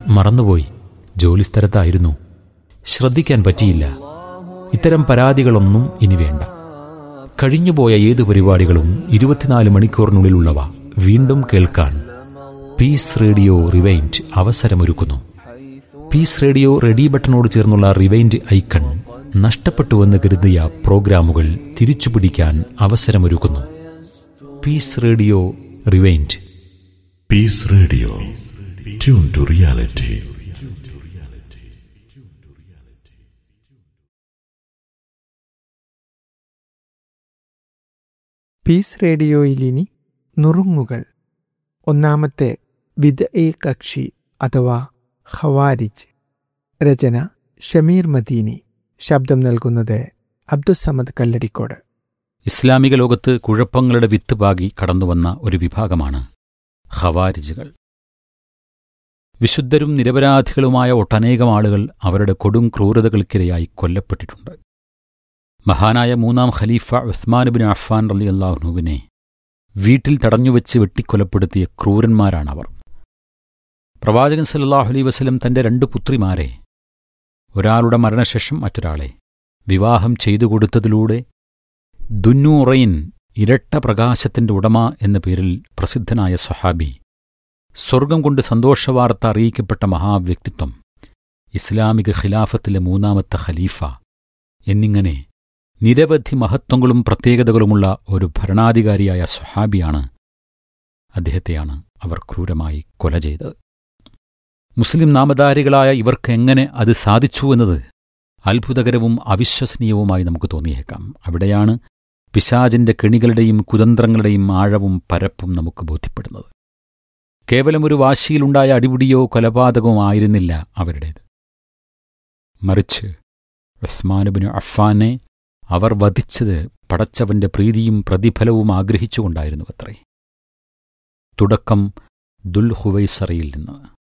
മറന്നുപോയി ജോലിസ്ഥലത്തായിരുന്നു ശ്രദ്ധിക്കാൻ പറ്റിയില്ല ഇത്തരം പരാതികളൊന്നും ഇനി വേണ്ട കഴിഞ്ഞുപോയ ഏത് പരിപാടികളും ഇരുപത്തിനാല് മണിക്കൂറിനുള്ളിലുള്ളവ വീണ്ടും കേൾക്കാൻ പീസ് റേഡിയോ റിവൈൻഡ് അവസരമൊരുക്കുന്നു പീസ് റേഡിയോ റെഡി ബട്ടണോട് ചേർന്നുള്ള റിവൈൻഡ് ഐക്കൺ നഷ്ടപ്പെട്ടുവെന്ന് കരുതിയ പ്രോഗ്രാമുകൾ തിരിച്ചുപിടിക്കാൻ അവസരമൊരുക്കുന്നു peace radio rewind Peace Radio. Tune to reality. Peace റേഡിയോയിലിനി നുറുങ്ങുകൾ ഒന്നാമത്തെ വിദഇ കക്ഷി അഥവാ ഖവാരിജ് രചന ഷമീർ മദീനി ശബ്ദം നൽകുന്നത് അബ്ദുസമദ് കല്ലടിക്കോട് ഇസ്ലാമിക ലോകത്ത് കുഴപ്പങ്ങളുടെ വിത്ത് പാകി കടന്നുവന്ന ഒരു വിഭാഗമാണ് ഖവാരിജുകൾ വിശുദ്ധരും നിരപരാധികളുമായ ഒട്ടനേകം ആളുകൾ അവരുടെ കൊടും ക്രൂരതകൾക്കിരയായി കൊല്ലപ്പെട്ടിട്ടുണ്ട് മഹാനായ മൂന്നാം ഖലീഫ ഉസ്മാനുബിൻ അഫ്ഫാൻ റലി അള്ളാഹുനുവിനെ വീട്ടിൽ തടഞ്ഞുവെച്ച് വെട്ടിക്കൊലപ്പെടുത്തിയ ക്രൂരന്മാരാണവർ പ്രവാചകൻ സല്ലല്ലാഹു അലൈഹി വസല്ലം തന്റെ രണ്ട് പുത്രിമാരെ ഒരാളുടെ മരണശേഷം മറ്റൊരാളെ വിവാഹം ചെയ്തു കൊടുത്തതിലൂടെ ദുന്നൂറൈൻ ഇരട്ട പ്രകാശത്തിന്റെ ഉടമ എന്ന പേരിൽ പ്രസിദ്ധനായ സഹാബി സ്വർഗം കൊണ്ട് സന്തോഷവാർത്ത അറിയിക്കപ്പെട്ട മഹാവ്യക്തിത്വം ഇസ്ലാമിക ഖിലാഫത്തിലെ മൂന്നാമത്തെ ഖലീഫ എന്നിങ്ങനെ നിരവധി മഹത്വങ്ങളും പ്രത്യേകതകളുമുള്ള ഒരു ഭരണാധികാരിയായ സ്വഹാബിയാണ് അദ്ദേഹത്തെയാണ് അവർ ക്രൂരമായി കൊല ചെയ്തത് മുസ്ലിം നാമധാരികളായ ഇവർക്ക് എങ്ങനെ അത് സാധിച്ചു എന്നത് അത്ഭുതകരവും അവിശ്വസനീയവുമായി നമുക്ക് തോന്നിയേക്കാം അവിടെയാണ് പിശാചിന്റെ കെണികളുടെയും കുതന്ത്രങ്ങളുടെയും ആഴവും പരപ്പും നമുക്ക് ബോധ്യപ്പെടുന്നത് കേവലം ഒരു വാശിയിലുണ്ടായ അടിപിടിയോ കൊലപാതകമോ ആയിരുന്നില്ല അവരുടേത് മറിച്ച് ഉസ്മാനുബിന് അഫ്ഫാനെ അവർ വധിച്ചത് പടച്ചവന്റെ പ്രീതിയും പ്രതിഫലവും ആഗ്രഹിച്ചുകൊണ്ടായിരുന്നു അത്രേ തുടക്കം ദുൽഹുവൈസറയിൽ നിന്ന്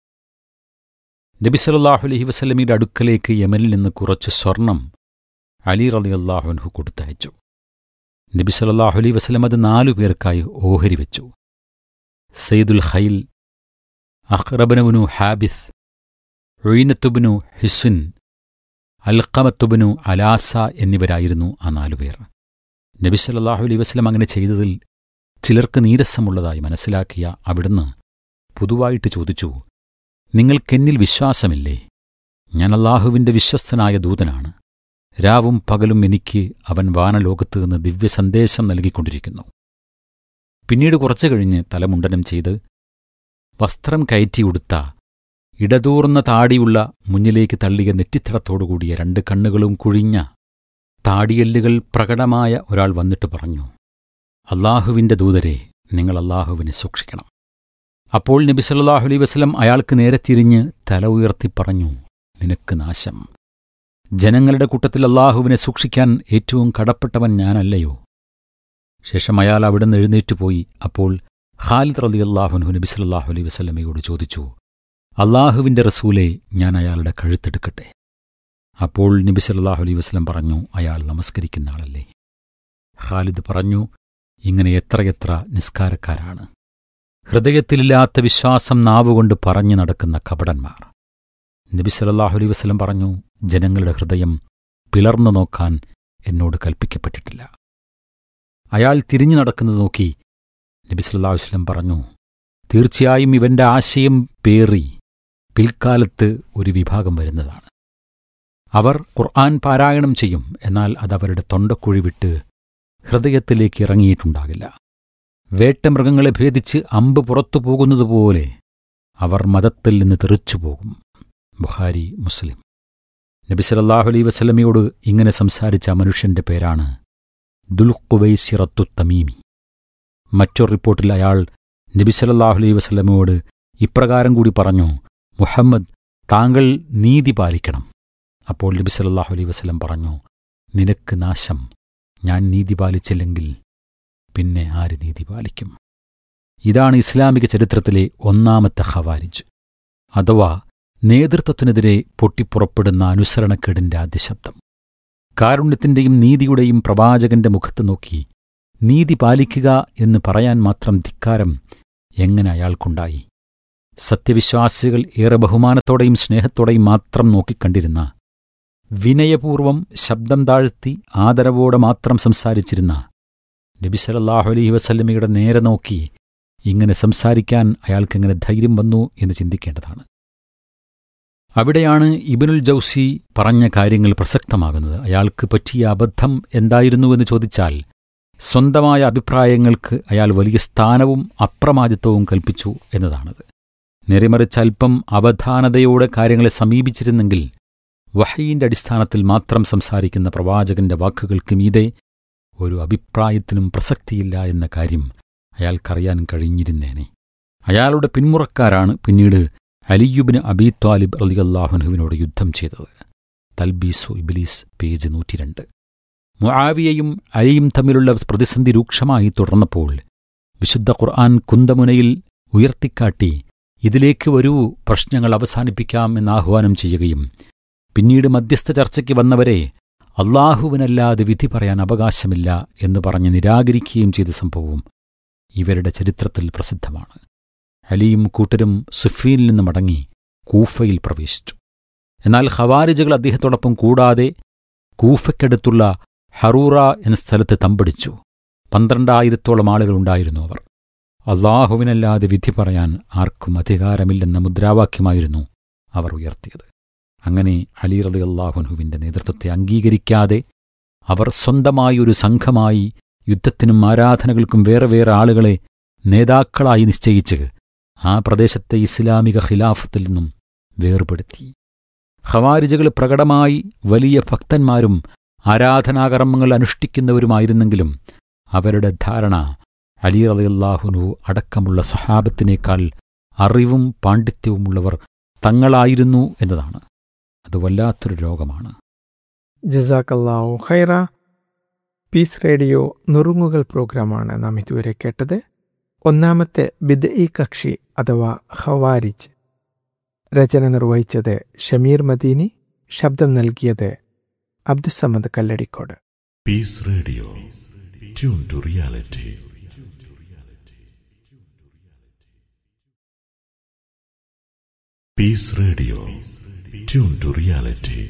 നബി സല്ലല്ലാഹു അലൈഹി വസല്ലമയുടെ അടുക്കലേക്ക് യമനിൽ നിന്ന് കുറച്ച് സ്വർണം അലി റളിയല്ലാഹു അൻഹു കൊടുത്തയച്ചു നബി സല്ലല്ലാഹു അലൈഹി വസല്ലം അത് നാലു പേർക്കായി ഓഹരി വെച്ചു സയ്യിദുൽ ഖൈൽ അഖ്റബനുബിനു ഹാബിസ് ഒയ്നത്തുബിനു ഹിസുൻ അൽഖമത്തുബിനു അലാസ എന്നിവരായിരുന്നു ആ നാലുപേർ നബി സല്ലല്ലാഹു അലൈഹി വസല്ലം അങ്ങനെ ചെയ്തതിൽ ചിലർക്ക് നീരസമുള്ളതായി മനസ്സിലാക്കിയ അവിടുന്ന് പൊതുവായിട്ട് ചോദിച്ചു നിങ്ങൾക്കെന്നിൽ വിശ്വാസമില്ലേ ഞാൻ അള്ളാഹുവിൻ്റെ വിശ്വസ്തനായ ദൂതനാണ് രാവും പകലും എനിക്ക് അവൻ വാനലോകത്ത് നിന്ന് ദിവ്യസന്ദേശം നൽകിക്കൊണ്ടിരിക്കുന്നു പിന്നീട് കുറച്ചു കഴിഞ്ഞ് തലമുണ്ടനം ചെയ്ത് വസ്ത്രം കയറ്റിയുടുത്ത ഇടതൂർന്ന താടിയുള്ള മുന്നിലേക്ക് തള്ളിയ നെറ്റിത്തടത്തോടുകൂടിയ രണ്ട് കണ്ണുകളും കുഴിഞ്ഞ താടിയെല്ലുകൾ പ്രകടമായ ഒരാൾ വന്നിട്ട് പറഞ്ഞു അള്ളാഹുവിൻ്റെ ദൂതരെ നിങ്ങൾ അള്ളാഹുവിനെ സൂക്ഷിക്കണം അപ്പോൾ നബി സല്ലല്ലാഹു അലൈഹി വസല്ലം അയാൾക്ക് നേരെ തിരിഞ്ഞ് തല ഉയർത്തി പറഞ്ഞു നിനക്ക് നാശം ജനങ്ങളുടെ കൂട്ടത്തിൽ അള്ളാഹുവിനെ സൂക്ഷിക്കാൻ ഏറ്റവും കടപ്പെട്ടവൻ ഞാനല്ലയോ ശേഷം അയാൾ അവിടുന്ന് എഴുന്നേറ്റ് പോയി അപ്പോൾ ഖാലിദ് റലി അള്ളാഹുനു നബി സല്ലല്ലാഹു അലൈഹി വസല്ലമയോട് ചോദിച്ചു അള്ളാഹുവിൻ്റെ റസൂലെ ഞാൻ അയാളുടെ കഴുത്തെടുക്കട്ടെ അപ്പോൾ നബി സല്ലല്ലാഹു അലൈഹി വസല്ലം പറഞ്ഞു അയാൾ നമസ്കരിക്കുന്ന ആളല്ലേ ഖാലിദ് പറഞ്ഞു ഇങ്ങനെ എത്രയെത്ര നിസ്കാരക്കാരാണ് ഹൃദയത്തിലില്ലാത്ത വിശ്വാസം നാവുകൊണ്ട് പറഞ്ഞു നടക്കുന്ന കപടന്മാർ നബി സല്ലല്ലാഹു അലൈഹി വസല്ലം പറഞ്ഞു ജനങ്ങളുടെ ഹൃദയം പിളർന്നു നോക്കാൻ എന്നോട് കൽപ്പിക്കപ്പെട്ടിട്ടില്ല അയാൾ തിരിഞ്ഞു നടക്കുന്നത് നോക്കി നബി സല്ലല്ലാഹു അലൈഹി വസല്ലം പറഞ്ഞു തീർച്ചയായും ഇവന്റെ ആശയം പേറി പിൽക്കാലത്ത് ഒരു വിഭാഗം വരുന്നതാണ് അവർ ഖുർആൻ പാരായണം ചെയ്യും എന്നാൽ അതവരുടെ തൊണ്ടക്കുഴി വിട്ട് ഹൃദയത്തിലേക്ക് ഇറങ്ങിയിട്ടുണ്ടാകില്ല വേട്ടമൃഗങ്ങളെ ഭേദിച്ച് അമ്പ് പുറത്തു പോകുന്നതുപോലെ അവർ മതത്തിൽ നിന്ന് തെറിച്ചുപോകും ബുഖാരി മുസ്ലിം നബി സല്ലല്ലാഹു അലൈഹി വസല്ലമയോട് ഇങ്ങനെ സംസാരിച്ച ആ മനുഷ്യന്റെ പേരാണ് ദുൽഖുവൈസിറത്തു തമീമി മറ്റൊരു റിപ്പോർട്ടിൽ അയാൾ നബി സല്ലല്ലാഹു അലൈഹി വസല്ലമയോട് ഇപ്രകാരം കൂടി പറഞ്ഞു മുഹമ്മദ് താങ്കൾ നീതി പാലിക്കണം അപ്പോൾ നബി സല്ലല്ലാഹു അലൈഹി വസല്ലം പറഞ്ഞു നിനക്ക് നാശം ഞാൻ നീതി പാലിച്ചില്ലെങ്കിൽ പിന്നെ ആര് നീതി പാലിക്കും ഇതാണ് ഇസ്ലാമിക ചരിത്രത്തിലെ ഒന്നാമത്തെ ഖവാരിജ് അഥവാ നേതൃത്വത്തിനെതിരെ പൊട്ടിപ്പുറപ്പെടുന്ന അനുസരണക്കേടിന്റെ ആദ്യശബ്ദം കാരുണ്യത്തിന്റെയും നീതിയുടെയും പ്രവാചകന്റെ മുഖത്ത് നോക്കി നീതി പാലിക്കുക എന്ന് പറയാൻ മാത്രം ധിക്കാരം എങ്ങനെ അയാൾക്കുണ്ടായി സത്യവിശ്വാസികൾ ഏറെ ബഹുമാനത്തോടെയും സ്നേഹത്തോടെയും മാത്രം നോക്കിക്കണ്ടിരുന്ന വിനയപൂർവം ശബ്ദം താഴ്ത്തി ആദരവോടെ മാത്രം സംസാരിച്ചിരുന്ന നബി സല്ലല്ലാഹു അലൈഹി വസല്ലമയുടെ നേരെ നോക്കി ഇങ്ങനെ സംസാരിക്കാൻ അയാൾക്കെങ്ങനെ ധൈര്യം വന്നു എന്ന് ചിന്തിക്കേണ്ടതാണ് അവിടെയാണ് ഇബിനുൽ ജൗസി പറഞ്ഞ കാര്യങ്ങൾ പ്രസക്തമാകുന്നത് അയാൾക്ക് പറ്റിയ അബദ്ധം എന്തായിരുന്നുവെന്ന് ചോദിച്ചാൽ സ്വന്തമായ അഭിപ്രായങ്ങൾക്ക് അയാൾ വലിയ സ്ഥാനവും അപ്രമാദിത്വവും കൽപ്പിച്ചു എന്നതാണത് നേരെമറിച്ച് അല്പം അവധാനതയോടെ കാര്യങ്ങളെ സമീപിച്ചിരുന്നെങ്കിൽ വഹയിന്റെ അടിസ്ഥാനത്തിൽ മാത്രം സംസാരിക്കുന്ന പ്രവാചകന്റെ വാക്കുകൾക്ക് മീതെ ഒരു അഭിപ്രായത്തിനും പ്രസക്തിയില്ല എന്ന കാര്യം അയാൾക്കറിയാൻ കഴിഞ്ഞിരുന്നേനെ അയാളുടെ പിന്മുറക്കാരാണ് പിന്നീട് അലിയുബിന് അബി ത്വാലിബ് അലിയല്ലാഹുനുവിനോട് യുദ്ധം ചെയ്തത് തൽബീസു ഇബിലീസ് പേജ് നൂറ്റിരണ്ട് മുആവിയയും അലിയും തമ്മിലുള്ള പ്രതിസന്ധി രൂക്ഷമായി തുടർന്നപ്പോൾ വിശുദ്ധ ഖുർആൻ കുന്തമുനയിൽ ഉയർത്തിക്കാട്ടി ഇതിലേക്ക് വരൂ പ്രശ്നങ്ങൾ അവസാനിപ്പിക്കാം എന്ന് ആഹ്വാനം ചെയ്യുകയും പിന്നീട് മധ്യസ്ഥ ചർച്ചയ്ക്ക് വന്നവരെ അള്ളാഹുവിനല്ലാതെ വിധി പറയാൻ അവകാശമില്ല എന്ന് പറഞ്ഞ് നിരാകരിക്കുകയും ചെയ്ത സംഭവവും ഇവരുടെ ചരിത്രത്തിൽ പ്രസിദ്ധമാണ് അലിയും കൂട്ടരും സുഫീനിൽ നിന്ന് മടങ്ങി കൂഫയിൽ പ്രവേശിച്ചു എന്നാൽ ഖവാരിജകൾ അദ്ദേഹത്തോടൊപ്പം കൂടാതെ കൂഫയ്ക്കടുത്തുള്ള ഹറൂറ എന്ന സ്ഥലത്ത് തമ്പടിച്ചു പന്ത്രണ്ടായിരത്തോളം ആളുകളുണ്ടായിരുന്നു അവർ അള്ളാഹുവിനല്ലാതെ വിധി പറയാൻ ആർക്കും അധികാരമില്ലെന്ന മുദ്രാവാക്യമായിരുന്നു അവർ ഉയർത്തിയത് അങ്ങനെ അലി റലി അള്ളാഹുനുവിന്റെ നേതൃത്വത്തെ അംഗീകരിക്കാതെ അവർ സ്വന്തമായി ഒരു സംഘമായി യുദ്ധത്തിനും ആരാധനകൾക്കും വേറെ വേറെ ആളുകളെ നേതാക്കളായി നിശ്ചയിച്ച് ആ പ്രദേശത്തെ ഇസ്ലാമിക ഖിലാഫത്തിൽ നിന്നും വേർപെടുത്തി ഖവാരിജകൾ പ്രകടമായി വലിയ ഭക്തന്മാരും ആരാധനാകർമ്മങ്ങൾ അനുഷ്ഠിക്കുന്നവരുമായിരുന്നെങ്കിലും അവരുടെ ധാരണ അലി റളിയല്ലാഹുനു അടക്കമുള്ള സഹാബത്തിനേക്കാൾ അറിവും പാണ്ഡിത്യവുമുള്ളവർ തങ്ങളായിരുന്നു എന്നതാണ് അത് വല്ലാത്തൊരു രോഗമാണ് ജസാക്കല്ലാഹു ഖൈറ പീസ് റേഡിയോ നുറുങ്ങുകൾ പ്രോഗ്രാമാണ് നാം ഇതുവരെ കേട്ടത് ഒന്നാമത്തെ ബിദ് ഇ കക്ഷി അഥവാ ഖവാരിജ് രചന നിർവഹിച്ചത് ഷമീർ മദീനി ശബ്ദം നൽകിയത് Abdussamad Kalladikode Peace Radio. Tune to reality. Peace Radio. Tune to reality.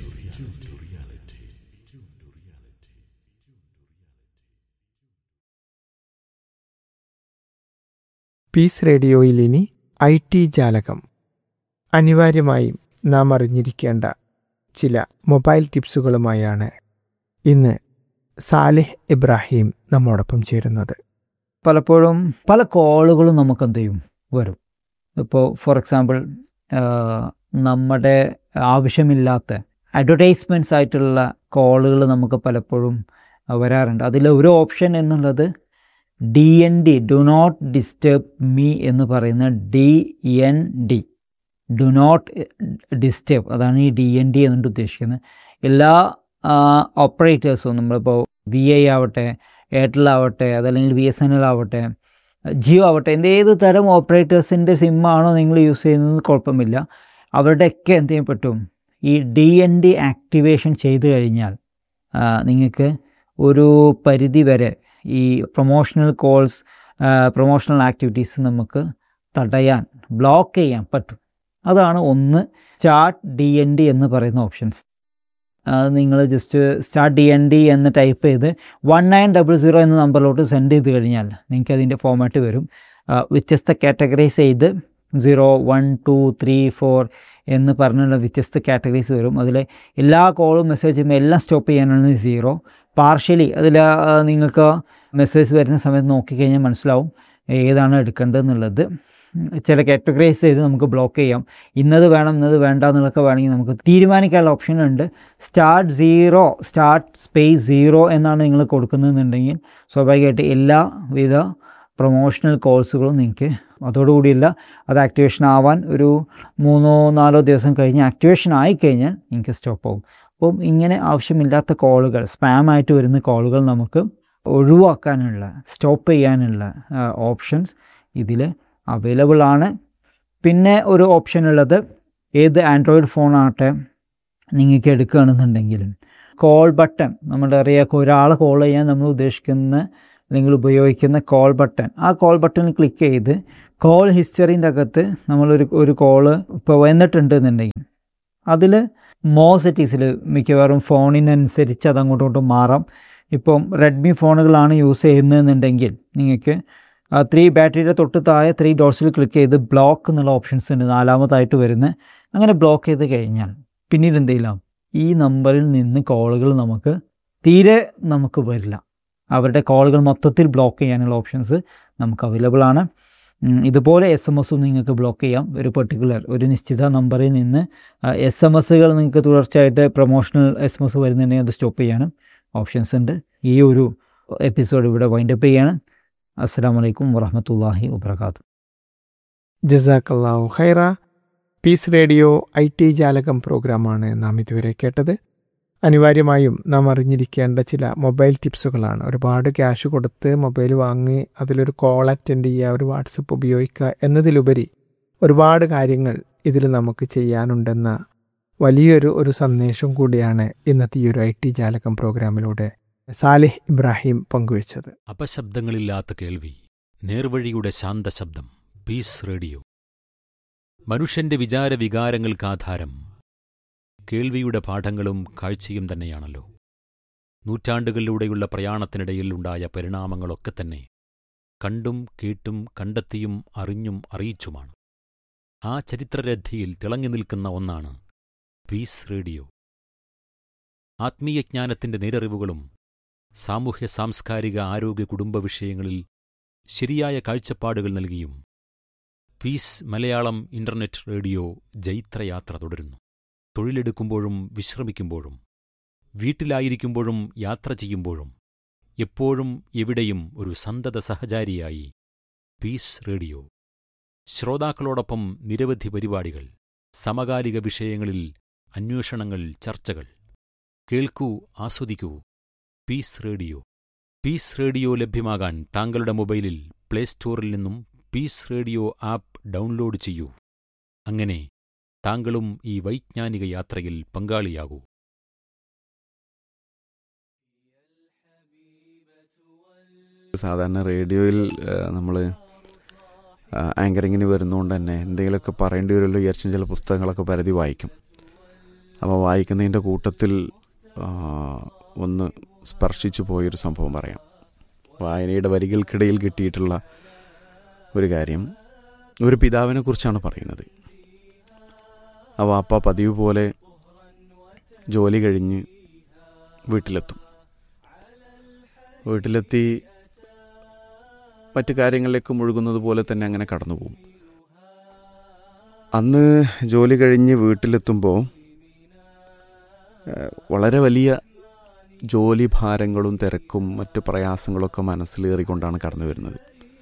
Peace റേഡിയോയിൽ ഇനി ഐ ടി ജാലകം അനിവാര്യമായും നാം അറിഞ്ഞിരിക്കേണ്ട ചില മൊബൈൽ ടിപ്സുകളുമായാണ് ഇന്ന് സാലിഹ് ഇബ്രാഹിം നമ്മോടൊപ്പം ചേരുന്നത് പലപ്പോഴും പല കോളുകളും നമുക്ക് എന്ത് ചെയ്യും വരും ഇപ്പോൾ ഫോർ എക്സാമ്പിൾ നമ്മുടെ ആവശ്യമില്ലാത്ത അഡ്വർടൈസ്മെൻറ്റ്സ് ആയിട്ടുള്ള കോളുകൾ നമുക്ക് പലപ്പോഴും വരാറുണ്ട് അതിൽ ഒരു ഓപ്ഷൻ എന്നുള്ളത് D N D do not disturb me എന്ന് പറയുന്ന D N D do not disturb അതാണ് ഈ ഡി എൻ ഡി എന്നുകൊണ്ട് ഉദ്ദേശിക്കുന്നത് എല്ലാ ഓപ്പറേറ്റേഴ്സും നമ്മളിപ്പോൾ വി ഐ ആവട്ടെ എയർടെൽ ആവട്ടെ അതല്ലെങ്കിൽ ബി എസ് എൻ എൽ ആവട്ടെ ജിയോ ആവട്ടെ എന്ത് ഏത് തരം ഓപ്പറേറ്റേഴ്സിൻ്റെ സിമ്മാണോ നിങ്ങൾ യൂസ് ചെയ്യുന്നത് കുഴപ്പമില്ല അവരുടെയൊക്കെ എന്ത് ചെയ്യാൻ പറ്റും ഈ ഡി എൻ ഡി ആക്ടിവേഷൻ ചെയ്ത് കഴിഞ്ഞാൽ നിങ്ങൾക്ക് ഒരു പരിധി വരെ ഈ പ്രൊമോഷണൽ കോൾസ് പ്രൊമോഷണൽ ആക്ടിവിറ്റീസ് നമുക്ക് തടയാൻ ബ്ലോക്ക് ചെയ്യാൻ പറ്റും അതാണ് ഒന്ന് സ്റ്റാർട്ട് ഡി എൻ ഡി എന്ന് പറയുന്ന ഓപ്ഷൻസ് അത് നിങ്ങൾ just start D N D എന്ന് ടൈപ്പ് ചെയ്ത് വൺ നയൻ ഡബിൾ സീറോ എന്ന നമ്പറിലോട്ട് സെൻഡ് ചെയ്ത് കഴിഞ്ഞാൽ നിങ്ങൾക്ക് അതിൻ്റെ ഫോമാറ്റ് വരും ആ, വ്യത്യസ്ത കാറ്റഗറൈസ് ചെയ്ത് zero one two three four എന്ന് പറഞ്ഞുള്ള വ്യത്യസ്ത കാറ്റഗറീസ് വരും അതിൽ എല്ലാ കോളും മെസ്സേജും എല്ലാം സ്റ്റോപ്പ് ചെയ്യാനാണ് സീറോ പാർഷ്യലി അതിൽ നിങ്ങൾക്ക് മെസ്സേജ് വരുന്ന സമയത്ത് നോക്കിക്കഴിഞ്ഞാൽ മനസ്സിലാവും ഏതാണ് എടുക്കേണ്ടതെന്നുള്ളത് ചില കാറ്റഗറൈസ് ചെയ്ത് നമുക്ക് ബ്ലോക്ക് ചെയ്യാം ഇന്നത് വേണം ഇന്നത് വേണ്ട എന്നുള്ളതൊക്കെ വേണമെങ്കിൽ നമുക്ക് തീരുമാനിക്കാനുള്ള ഓപ്ഷൻ ഉണ്ട് start zero start space zero എന്നാണ് നിങ്ങൾ കൊടുക്കുന്നതെന്നുണ്ടെങ്കിൽ സ്വാഭാവികമായിട്ട് എല്ലാവിധ പ്രൊമോഷണൽ കോഴ്സുകളും നിങ്ങൾക്ക് അതോടുകൂടിയില്ല അത് ആക്ടിവേഷൻ ആവാൻ ഒരു മൂന്നോ നാലോ ദിവസം കഴിഞ്ഞ് ആക്ടിവേഷൻ ആയിക്കഴിഞ്ഞാൽ നിങ്ങൾക്ക് സ്റ്റോപ്പ് ആവും അപ്പം ഇങ്ങനെ ആവശ്യമില്ലാത്ത കോളുകൾ സ്പാം ആയിട്ട് വരുന്ന കോളുകൾ നമുക്ക് ഒഴിവാക്കാനുള്ള സ്റ്റോപ്പ് ചെയ്യാനുള്ള ഓപ്ഷൻസ് ഇതിൽ അവൈലബിൾ ആണ് പിന്നെ ഒരു ഓപ്ഷൻ ഉള്ളത് ഏത് ആൻഡ്രോയിഡ് ഫോണാകട്ടെ നിങ്ങൾക്ക് എടുക്കുകയാണെന്നുണ്ടെങ്കിലും കോൾ ബട്ടൺ നമ്മുടെ അറിയാം ഒരാളെ കോൾ ചെയ്യാൻ നമ്മൾ ഉദ്ദേശിക്കുന്ന അല്ലെങ്കിൽ ഉപയോഗിക്കുന്ന കോൾ ബട്ടൺ ആ കോൾ ബട്ടൺ ക്ലിക്ക് ചെയ്ത് കോൾ ഹിസ്റ്ററിൻ്റെ അകത്ത് നമ്മളൊരു ഒരു കോള് ഇപ്പോൾ വന്നിട്ടുണ്ട് എന്നുണ്ടെങ്കിൽ അതിൽ മോ സെറ്റീസിൽ മിക്കവാറും ഫോണിനനുസരിച്ച് അത് അങ്ങോട്ടും ഇങ്ങോട്ടും മാറാം ഇപ്പം റെഡ്മി ഫോണുകളാണ് യൂസ് ചെയ്യുന്നതെന്നുണ്ടെങ്കിൽ നിങ്ങൾക്ക് ആ ത്രീ ബാറ്ററിയുടെ തൊട്ട് താഴെ ത്രീ ഡോട്ട്സിൽ ക്ലിക്ക് ചെയ്ത് ബ്ലോക്ക് എന്നുള്ള ഓപ്ഷൻസ് ഉണ്ട് നാലാമതായിട്ട് വരുന്നത് അങ്ങനെ ബ്ലോക്ക് ചെയ്ത് കഴിഞ്ഞാൽ പിന്നീട് എന്ത് ചെയ്യില്ല ഈ നമ്പറിൽ നിന്ന് കോളുകൾ നമുക്ക് തീരെ നമുക്ക് വരില്ല അവരുടെ കോളുകൾ മൊത്തത്തിൽ ബ്ലോക്ക് ചെയ്യാനുള്ള ഓപ്ഷൻസ് നമുക്ക് അവൈലബിൾ ആണ് ഉം, ഇതുപോലെ എസ് എം എസും നിങ്ങൾക്ക് ബ്ലോക്ക് ചെയ്യാം ഒരു പെർട്ടിക്കുലർ ഒരു നിശ്ചിത നമ്പറിൽ നിന്ന് എസ് എം എസ്സുകൾ നിങ്ങൾക്ക് തുടർച്ചയായിട്ട് പ്രൊമോഷണൽ എസ് എം എസ് വരുന്നുണ്ടെങ്കിൽ അത് സ്റ്റോപ്പ് ചെയ്യാനും ഓപ്ഷൻസ് ഉണ്ട് ഈ ഒരു എപ്പിസോഡ് ഇവിടെ വൈൻഡപ്പ് ചെയ്യാണ് അസ്സാം വലൈക്കും വറഹമത്തല്ലാഹി വാബർക്കാത്തു ജസാക്കല്ലാഹു ഖൈറ പീസ് റേഡിയോ ഐ ടി ജാലകം പ്രോഗ്രാമാണ് നാം ഇതുവരെ കേട്ടത് അനിവാര്യമായും നാം അറിഞ്ഞിരിക്കേണ്ട ചില മൊബൈൽ ടിപ്സുകളാണ് ഒരുപാട് ക്യാഷ് കൊടുത്ത് മൊബൈൽ വാങ്ങി അതിലൊരു കോൾ അറ്റൻഡ് ചെയ്യുക ഒരു വാട്സപ്പ് ഉപയോഗിക്കുക എന്നതിലുപരി ഒരുപാട് കാര്യങ്ങൾ ഇതിൽ നമുക്ക് ചെയ്യാനുണ്ടെന്ന വലിയൊരു ഒരു സന്ദേശം കൂടിയാണ് ഇന്നത്തെ ഈ ഒരു ഐ ടി ജാലകം പ്രോഗ്രാമിലൂടെ സാലിഹ് ഇബ്രാഹിം പങ്കുവച്ചത് അപശബ്ദങ്ങളില്ലാത്ത കേൾവി നേർവഴിയുടെ ശാന്തശബ്ദം പീസ് റേഡിയോ മനുഷ്യന്റെ വിചാര വികാരങ്ങൾക്കാധാരം കേൾവിയുടെ പാഠങ്ങളും കാഴ്ചയും തന്നെയാണല്ലോ നൂറ്റാണ്ടുകളിലൂടെയുള്ള പ്രയാണത്തിനിടയിൽ ഉണ്ടായ പരിണാമങ്ങളൊക്കെ തന്നെ കണ്ടും കേട്ടും കണ്ടെത്തിയും അറിഞ്ഞും അറിയിച്ചുമാണ് ആ ചരിത്രരഥിയിൽ തിളങ്ങി നിൽക്കുന്ന ഒന്നാണ് പീസ് റേഡിയോ ആത്മീയജ്ഞാനത്തിന്റെ നേരറിവുകളും സാമൂഹ്യ സാംസ്കാരിക ആരോഗ്യ കുടുംബ വിഷയങ്ങളിൽ ശരിയായ കാഴ്ചപ്പാടുകൾ നൽകിയും പീസ് മലയാളം ഇന്റർനെറ്റ് റേഡിയോ ജൈത്രയാത്ര തുടരുന്നു തൊഴിലെടുക്കുമ്പോഴും വിശ്രമിക്കുമ്പോഴും വീട്ടിലായിരിക്കുമ്പോഴും യാത്ര ചെയ്യുമ്പോഴും എപ്പോഴും എവിടെയും ഒരു സന്തത സഹചാരിയായി പീസ് റേഡിയോ ശ്രോതാക്കളോടൊപ്പം നിരവധി പരിപാടികൾ സമകാലിക വിഷയങ്ങളിൽ അന്വേഷണങ്ങൾ ചർച്ചകൾ കേൾക്കൂ ആസ്വദിക്കൂ പീസ് റേഡിയോ പീസ് റേഡിയോ ലഭ്യമാകാൻ താങ്കളുടെ മൊബൈലിൽ പ്ലേ സ്റ്റോറിൽ നിന്നും പീസ് റേഡിയോ ആപ്പ് ഡൗൺലോഡ് ചെയ്യൂ അങ്ങനെ താങ്കളും ഈ വൈജ്ഞാനിക യാത്രയിൽ പങ്കാളിയാകൂ സാധാരണ റേഡിയോയിൽ നമ്മൾ ആങ്കറിങ്ങിന് വരുന്നതുകൊണ്ട് തന്നെ എന്തെങ്കിലുമൊക്കെ പറയേണ്ടി വരുമല്ലോ വിചാരിച്ചും ചില പുസ്തകങ്ങളൊക്കെ പരതി വായിക്കും അപ്പോൾ വായിക്കുന്നതിൻ്റെ കൂട്ടത്തിൽ ആ, ഒന്ന് സ്പർശിച്ചു പോയൊരു സംഭവം പറയാം വായനയുടെ വരികൾക്കിടയിൽ കിട്ടിയിട്ടുള്ള ഒരു കാര്യം ഒരു പിതാവിനെ കുറിച്ചാണ് പറയുന്നത് ആ വാപ്പ പതിവ് പോലെ ജോലി കഴിഞ്ഞ് വീട്ടിലെത്തും വീട്ടിലെത്തി മറ്റു കാര്യങ്ങളിലേക്ക് മുഴുകുന്നത് പോലെ തന്നെ അങ്ങനെ കടന്നു പോകും അന്ന് ജോലി കഴിഞ്ഞ് വീട്ടിലെത്തുമ്പോൾ ഏഹ്, വളരെ വലിയ ജോലി ഭാരങ്ങളും തിരക്കും മറ്റു പ്രയാസങ്ങളൊക്കെ മനസ്സിലേറിക്കൊണ്ടാണ് കടന്നു വരുന്നത്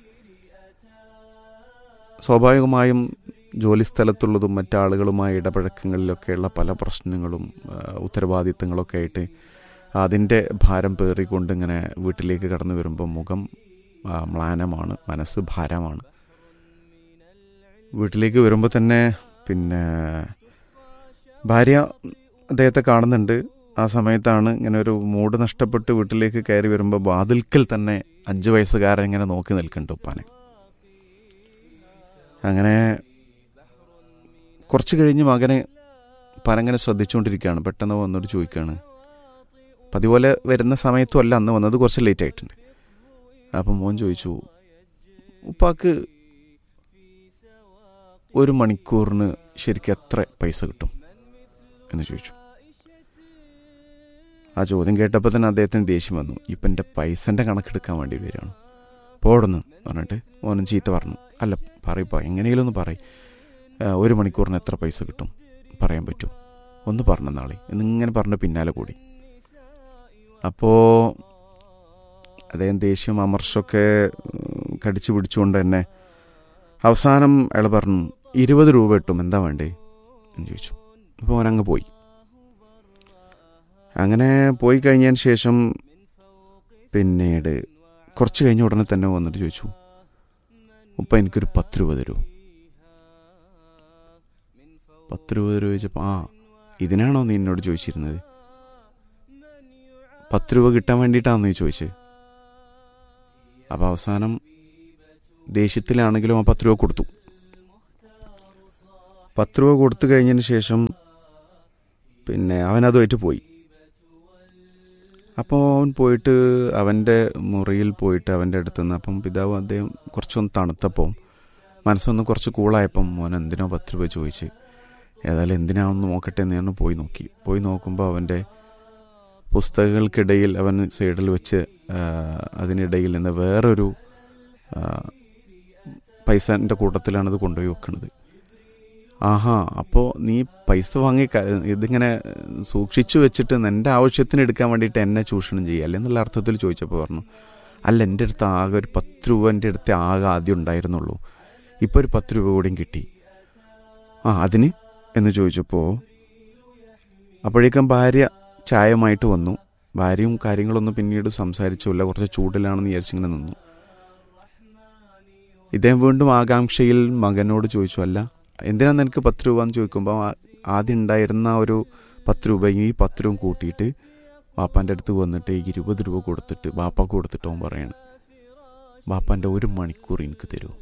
സ്വാഭാവികമായും ജോലി സ്ഥലത്തുള്ളതും മറ്റാളുകളുമായ ഇടപഴക്കങ്ങളിലൊക്കെയുള്ള പല പ്രശ്നങ്ങളും ഏഹ്, ഉത്തരവാദിത്തങ്ങളൊക്കെ ആയിട്ട് അതിൻ്റെ ഭാരം പേറിക്കൊണ്ട് ഇങ്ങനെ വീട്ടിലേക്ക് കടന്നു വരുമ്പോൾ മുഖം ആ, മ്ലാനമാണ് മനസ്സ് ഭാരമാണ് വീട്ടിലേക്ക് വരുമ്പോൾ തന്നെ പിന്നെ ഭാര്യ അദ്ദേഹത്തെ കാണുന്നുണ്ട് ആ സമയത്താണ് ഇങ്ങനെ ഒരു മൂഡ് നഷ്ടപ്പെട്ട് വീട്ടിലേക്ക് കയറി വരുമ്പോൾ വാതിൽക്കൽ തന്നെ അഞ്ച് വയസ്സുകാരൻ ഇങ്ങനെ നോക്കി നിൽക്കുന്നുണ്ട് ഉപ്പാനെ അങ്ങനെ കുറച്ച് കഴിഞ്ഞ് മകനെ പനങ്ങനെ ശ്രദ്ധിച്ചുകൊണ്ടിരിക്കുകയാണ് പെട്ടെന്ന് വന്നിട്ട് ചോദിക്കുകയാണ് പതിപോലെ വരുന്ന സമയത്തും അല്ല അന്ന് വന്നത് കുറച്ച് ലേറ്റ് ആയിട്ടുണ്ട് അപ്പം മോൻ ചോദിച്ചു ഉപ്പാക്ക് ഒരു മണിക്കൂറിന് ശരിക്കും എത്ര പൈസ കിട്ടും എന്ന് ചോദിച്ചു ആ ചോദ്യം കേട്ടപ്പോൾ തന്നെ അദ്ദേഹത്തിന് ദേഷ്യം വന്നു ഇപ്പം എൻ്റെ പൈസൻ്റെ കണക്കെടുക്കാൻ വേണ്ടി വരികയാണ് പോടുന്നു പറഞ്ഞിട്ട് മോനും ചീത്ത പറഞ്ഞു അല്ല പറയപ്പാ എങ്ങനെയെങ്കിലും ഒന്ന് പറയും ഒരു മണിക്കൂറിന് എത്ര പൈസ കിട്ടും പറയാൻ പറ്റുമോ ഒന്ന് പറഞ്ഞ നാളെ എന്നിങ്ങനെ പറഞ്ഞ പിന്നാലെ കൂടി അപ്പോൾ അദ്ദേഹം ദേഷ്യം അമർഷമൊക്കെ ഉം, കടിച്ചു പിടിച്ചുകൊണ്ട് തന്നെ അവസാനം അയാൾ പറഞ്ഞു ഇരുപത് രൂപ കിട്ടും എന്താ വേണ്ടേ എന്ന് ചോദിച്ചു അപ്പോൾ അവനങ്ങ് പോയി അങ്ങനെ പോയി കഴിഞ്ഞതിന് ശേഷം പിന്നീട് കുറച്ച് കഴിഞ്ഞ ഉടനെ തന്നെ വന്നിട്ട് ചോദിച്ചു ഉപ്പ എനിക്കൊരു പത്ത് രൂപ തരൂ പത്ത് രൂപ തരൂ ചോദിച്ചപ്പോൾ ആ ഇതിനാണോ നീ എന്നോട് ചോദിച്ചിരുന്നത് പത്ത് രൂപ കിട്ടാൻ വേണ്ടിയിട്ടാണോ നീ ചോദിച്ചത് അപ്പോൾ അവസാനം ദേഷ്യത്തിലാണെങ്കിലും ആ പത്ത് രൂപ കൊടുത്തു പത്ത് രൂപ കൊടുത്തു കഴിഞ്ഞതിന് ശേഷം പിന്നെ അവൻ അതുമായിട്ട് പോയി അപ്പോൾ അവൻ പോയിട്ട് അവൻ്റെ മുറിയിൽ പോയിട്ട് അവൻ്റെ അടുത്ത് നിന്ന് അപ്പം പിതാവ് അദ്ദേഹം കുറച്ചൊന്ന് തണുത്തപ്പോൾ മനസ്സൊന്ന് കുറച്ച് കൂളായപ്പം മോൻ എന്തിനോ പത്ത് രൂപ ചോദിച്ച് ഏതായാലും എന്തിനാണെന്ന് നോക്കട്ടെ എന്ന് ഞാൻ പോയി നോക്കി പോയി നോക്കുമ്പോൾ അവൻ്റെ പുസ്തകങ്ങൾക്കിടയിൽ അവൻ സൈഡിൽ വെച്ച് ആ, അതിനിടയിൽ നിന്ന് വേറൊരു ആ, പൈസൻ്റെ കൂട്ടത്തിലാണ് ഇത് കൊണ്ടുപോയി വെക്കുന്നത് ആഹാ അപ്പോൾ നീ പൈസ വാങ്ങി ക- ഇതിങ്ങനെ സൂക്ഷിച്ചു വെച്ചിട്ട് എൻ്റെ ആവശ്യത്തിന് എടുക്കാൻ വേണ്ടിയിട്ട് എന്നെ ചൂഷണം ചെയ്യുക എന്നുള്ള അർത്ഥത്തിൽ ചോദിച്ചപ്പോൾ പറഞ്ഞു അല്ല എൻ്റെ അടുത്ത് ആകെ ഒരു പത്ത് രൂപ എൻ്റെ അടുത്ത് ആകെ ആദ്യം ഉണ്ടായിരുന്നുള്ളൂ ഇപ്പോൾ ഒരു പത്ത് രൂപ കൂടിയും കിട്ടി ആ അതിന് എന്ന് ചോദിച്ചപ്പോൾ അപ്പോഴേക്കും ഭാര്യ ചായമായിട്ട് വന്നു ഭാര്യയും കാര്യങ്ങളൊന്നും പിന്നീട് സംസാരിച്ചില്ല കുറച്ച് ചൂടിലാണെന്ന് വിചാരിച്ചിങ്ങനെ നിന്നു ഇദ്ദേഹം വീണ്ടും ആകാംക്ഷയിൽ മകനോട് ചോദിച്ചു അല്ല എന്തിനാ നിനക്ക് പത്ത് രൂപ എന്ന് ചോദിക്കുമ്പോൾ ആ- ആദ്യം ഉണ്ടായിരുന്ന ഒരു പത്ത് രൂപയും ഈ പത്ത് രൂപ കൂട്ടിയിട്ട് വാപ്പാൻ്റെ അടുത്ത് വന്നിട്ട് ഈ ഇരുപത് രൂപ കൊടുത്തിട്ട് വാപ്പാക്ക് കൊടുത്തിട്ട് അവൻ പറയാണ് വാപ്പാൻ്റെ ഒരു മണിക്കൂർ എനിക്ക് തരുമോ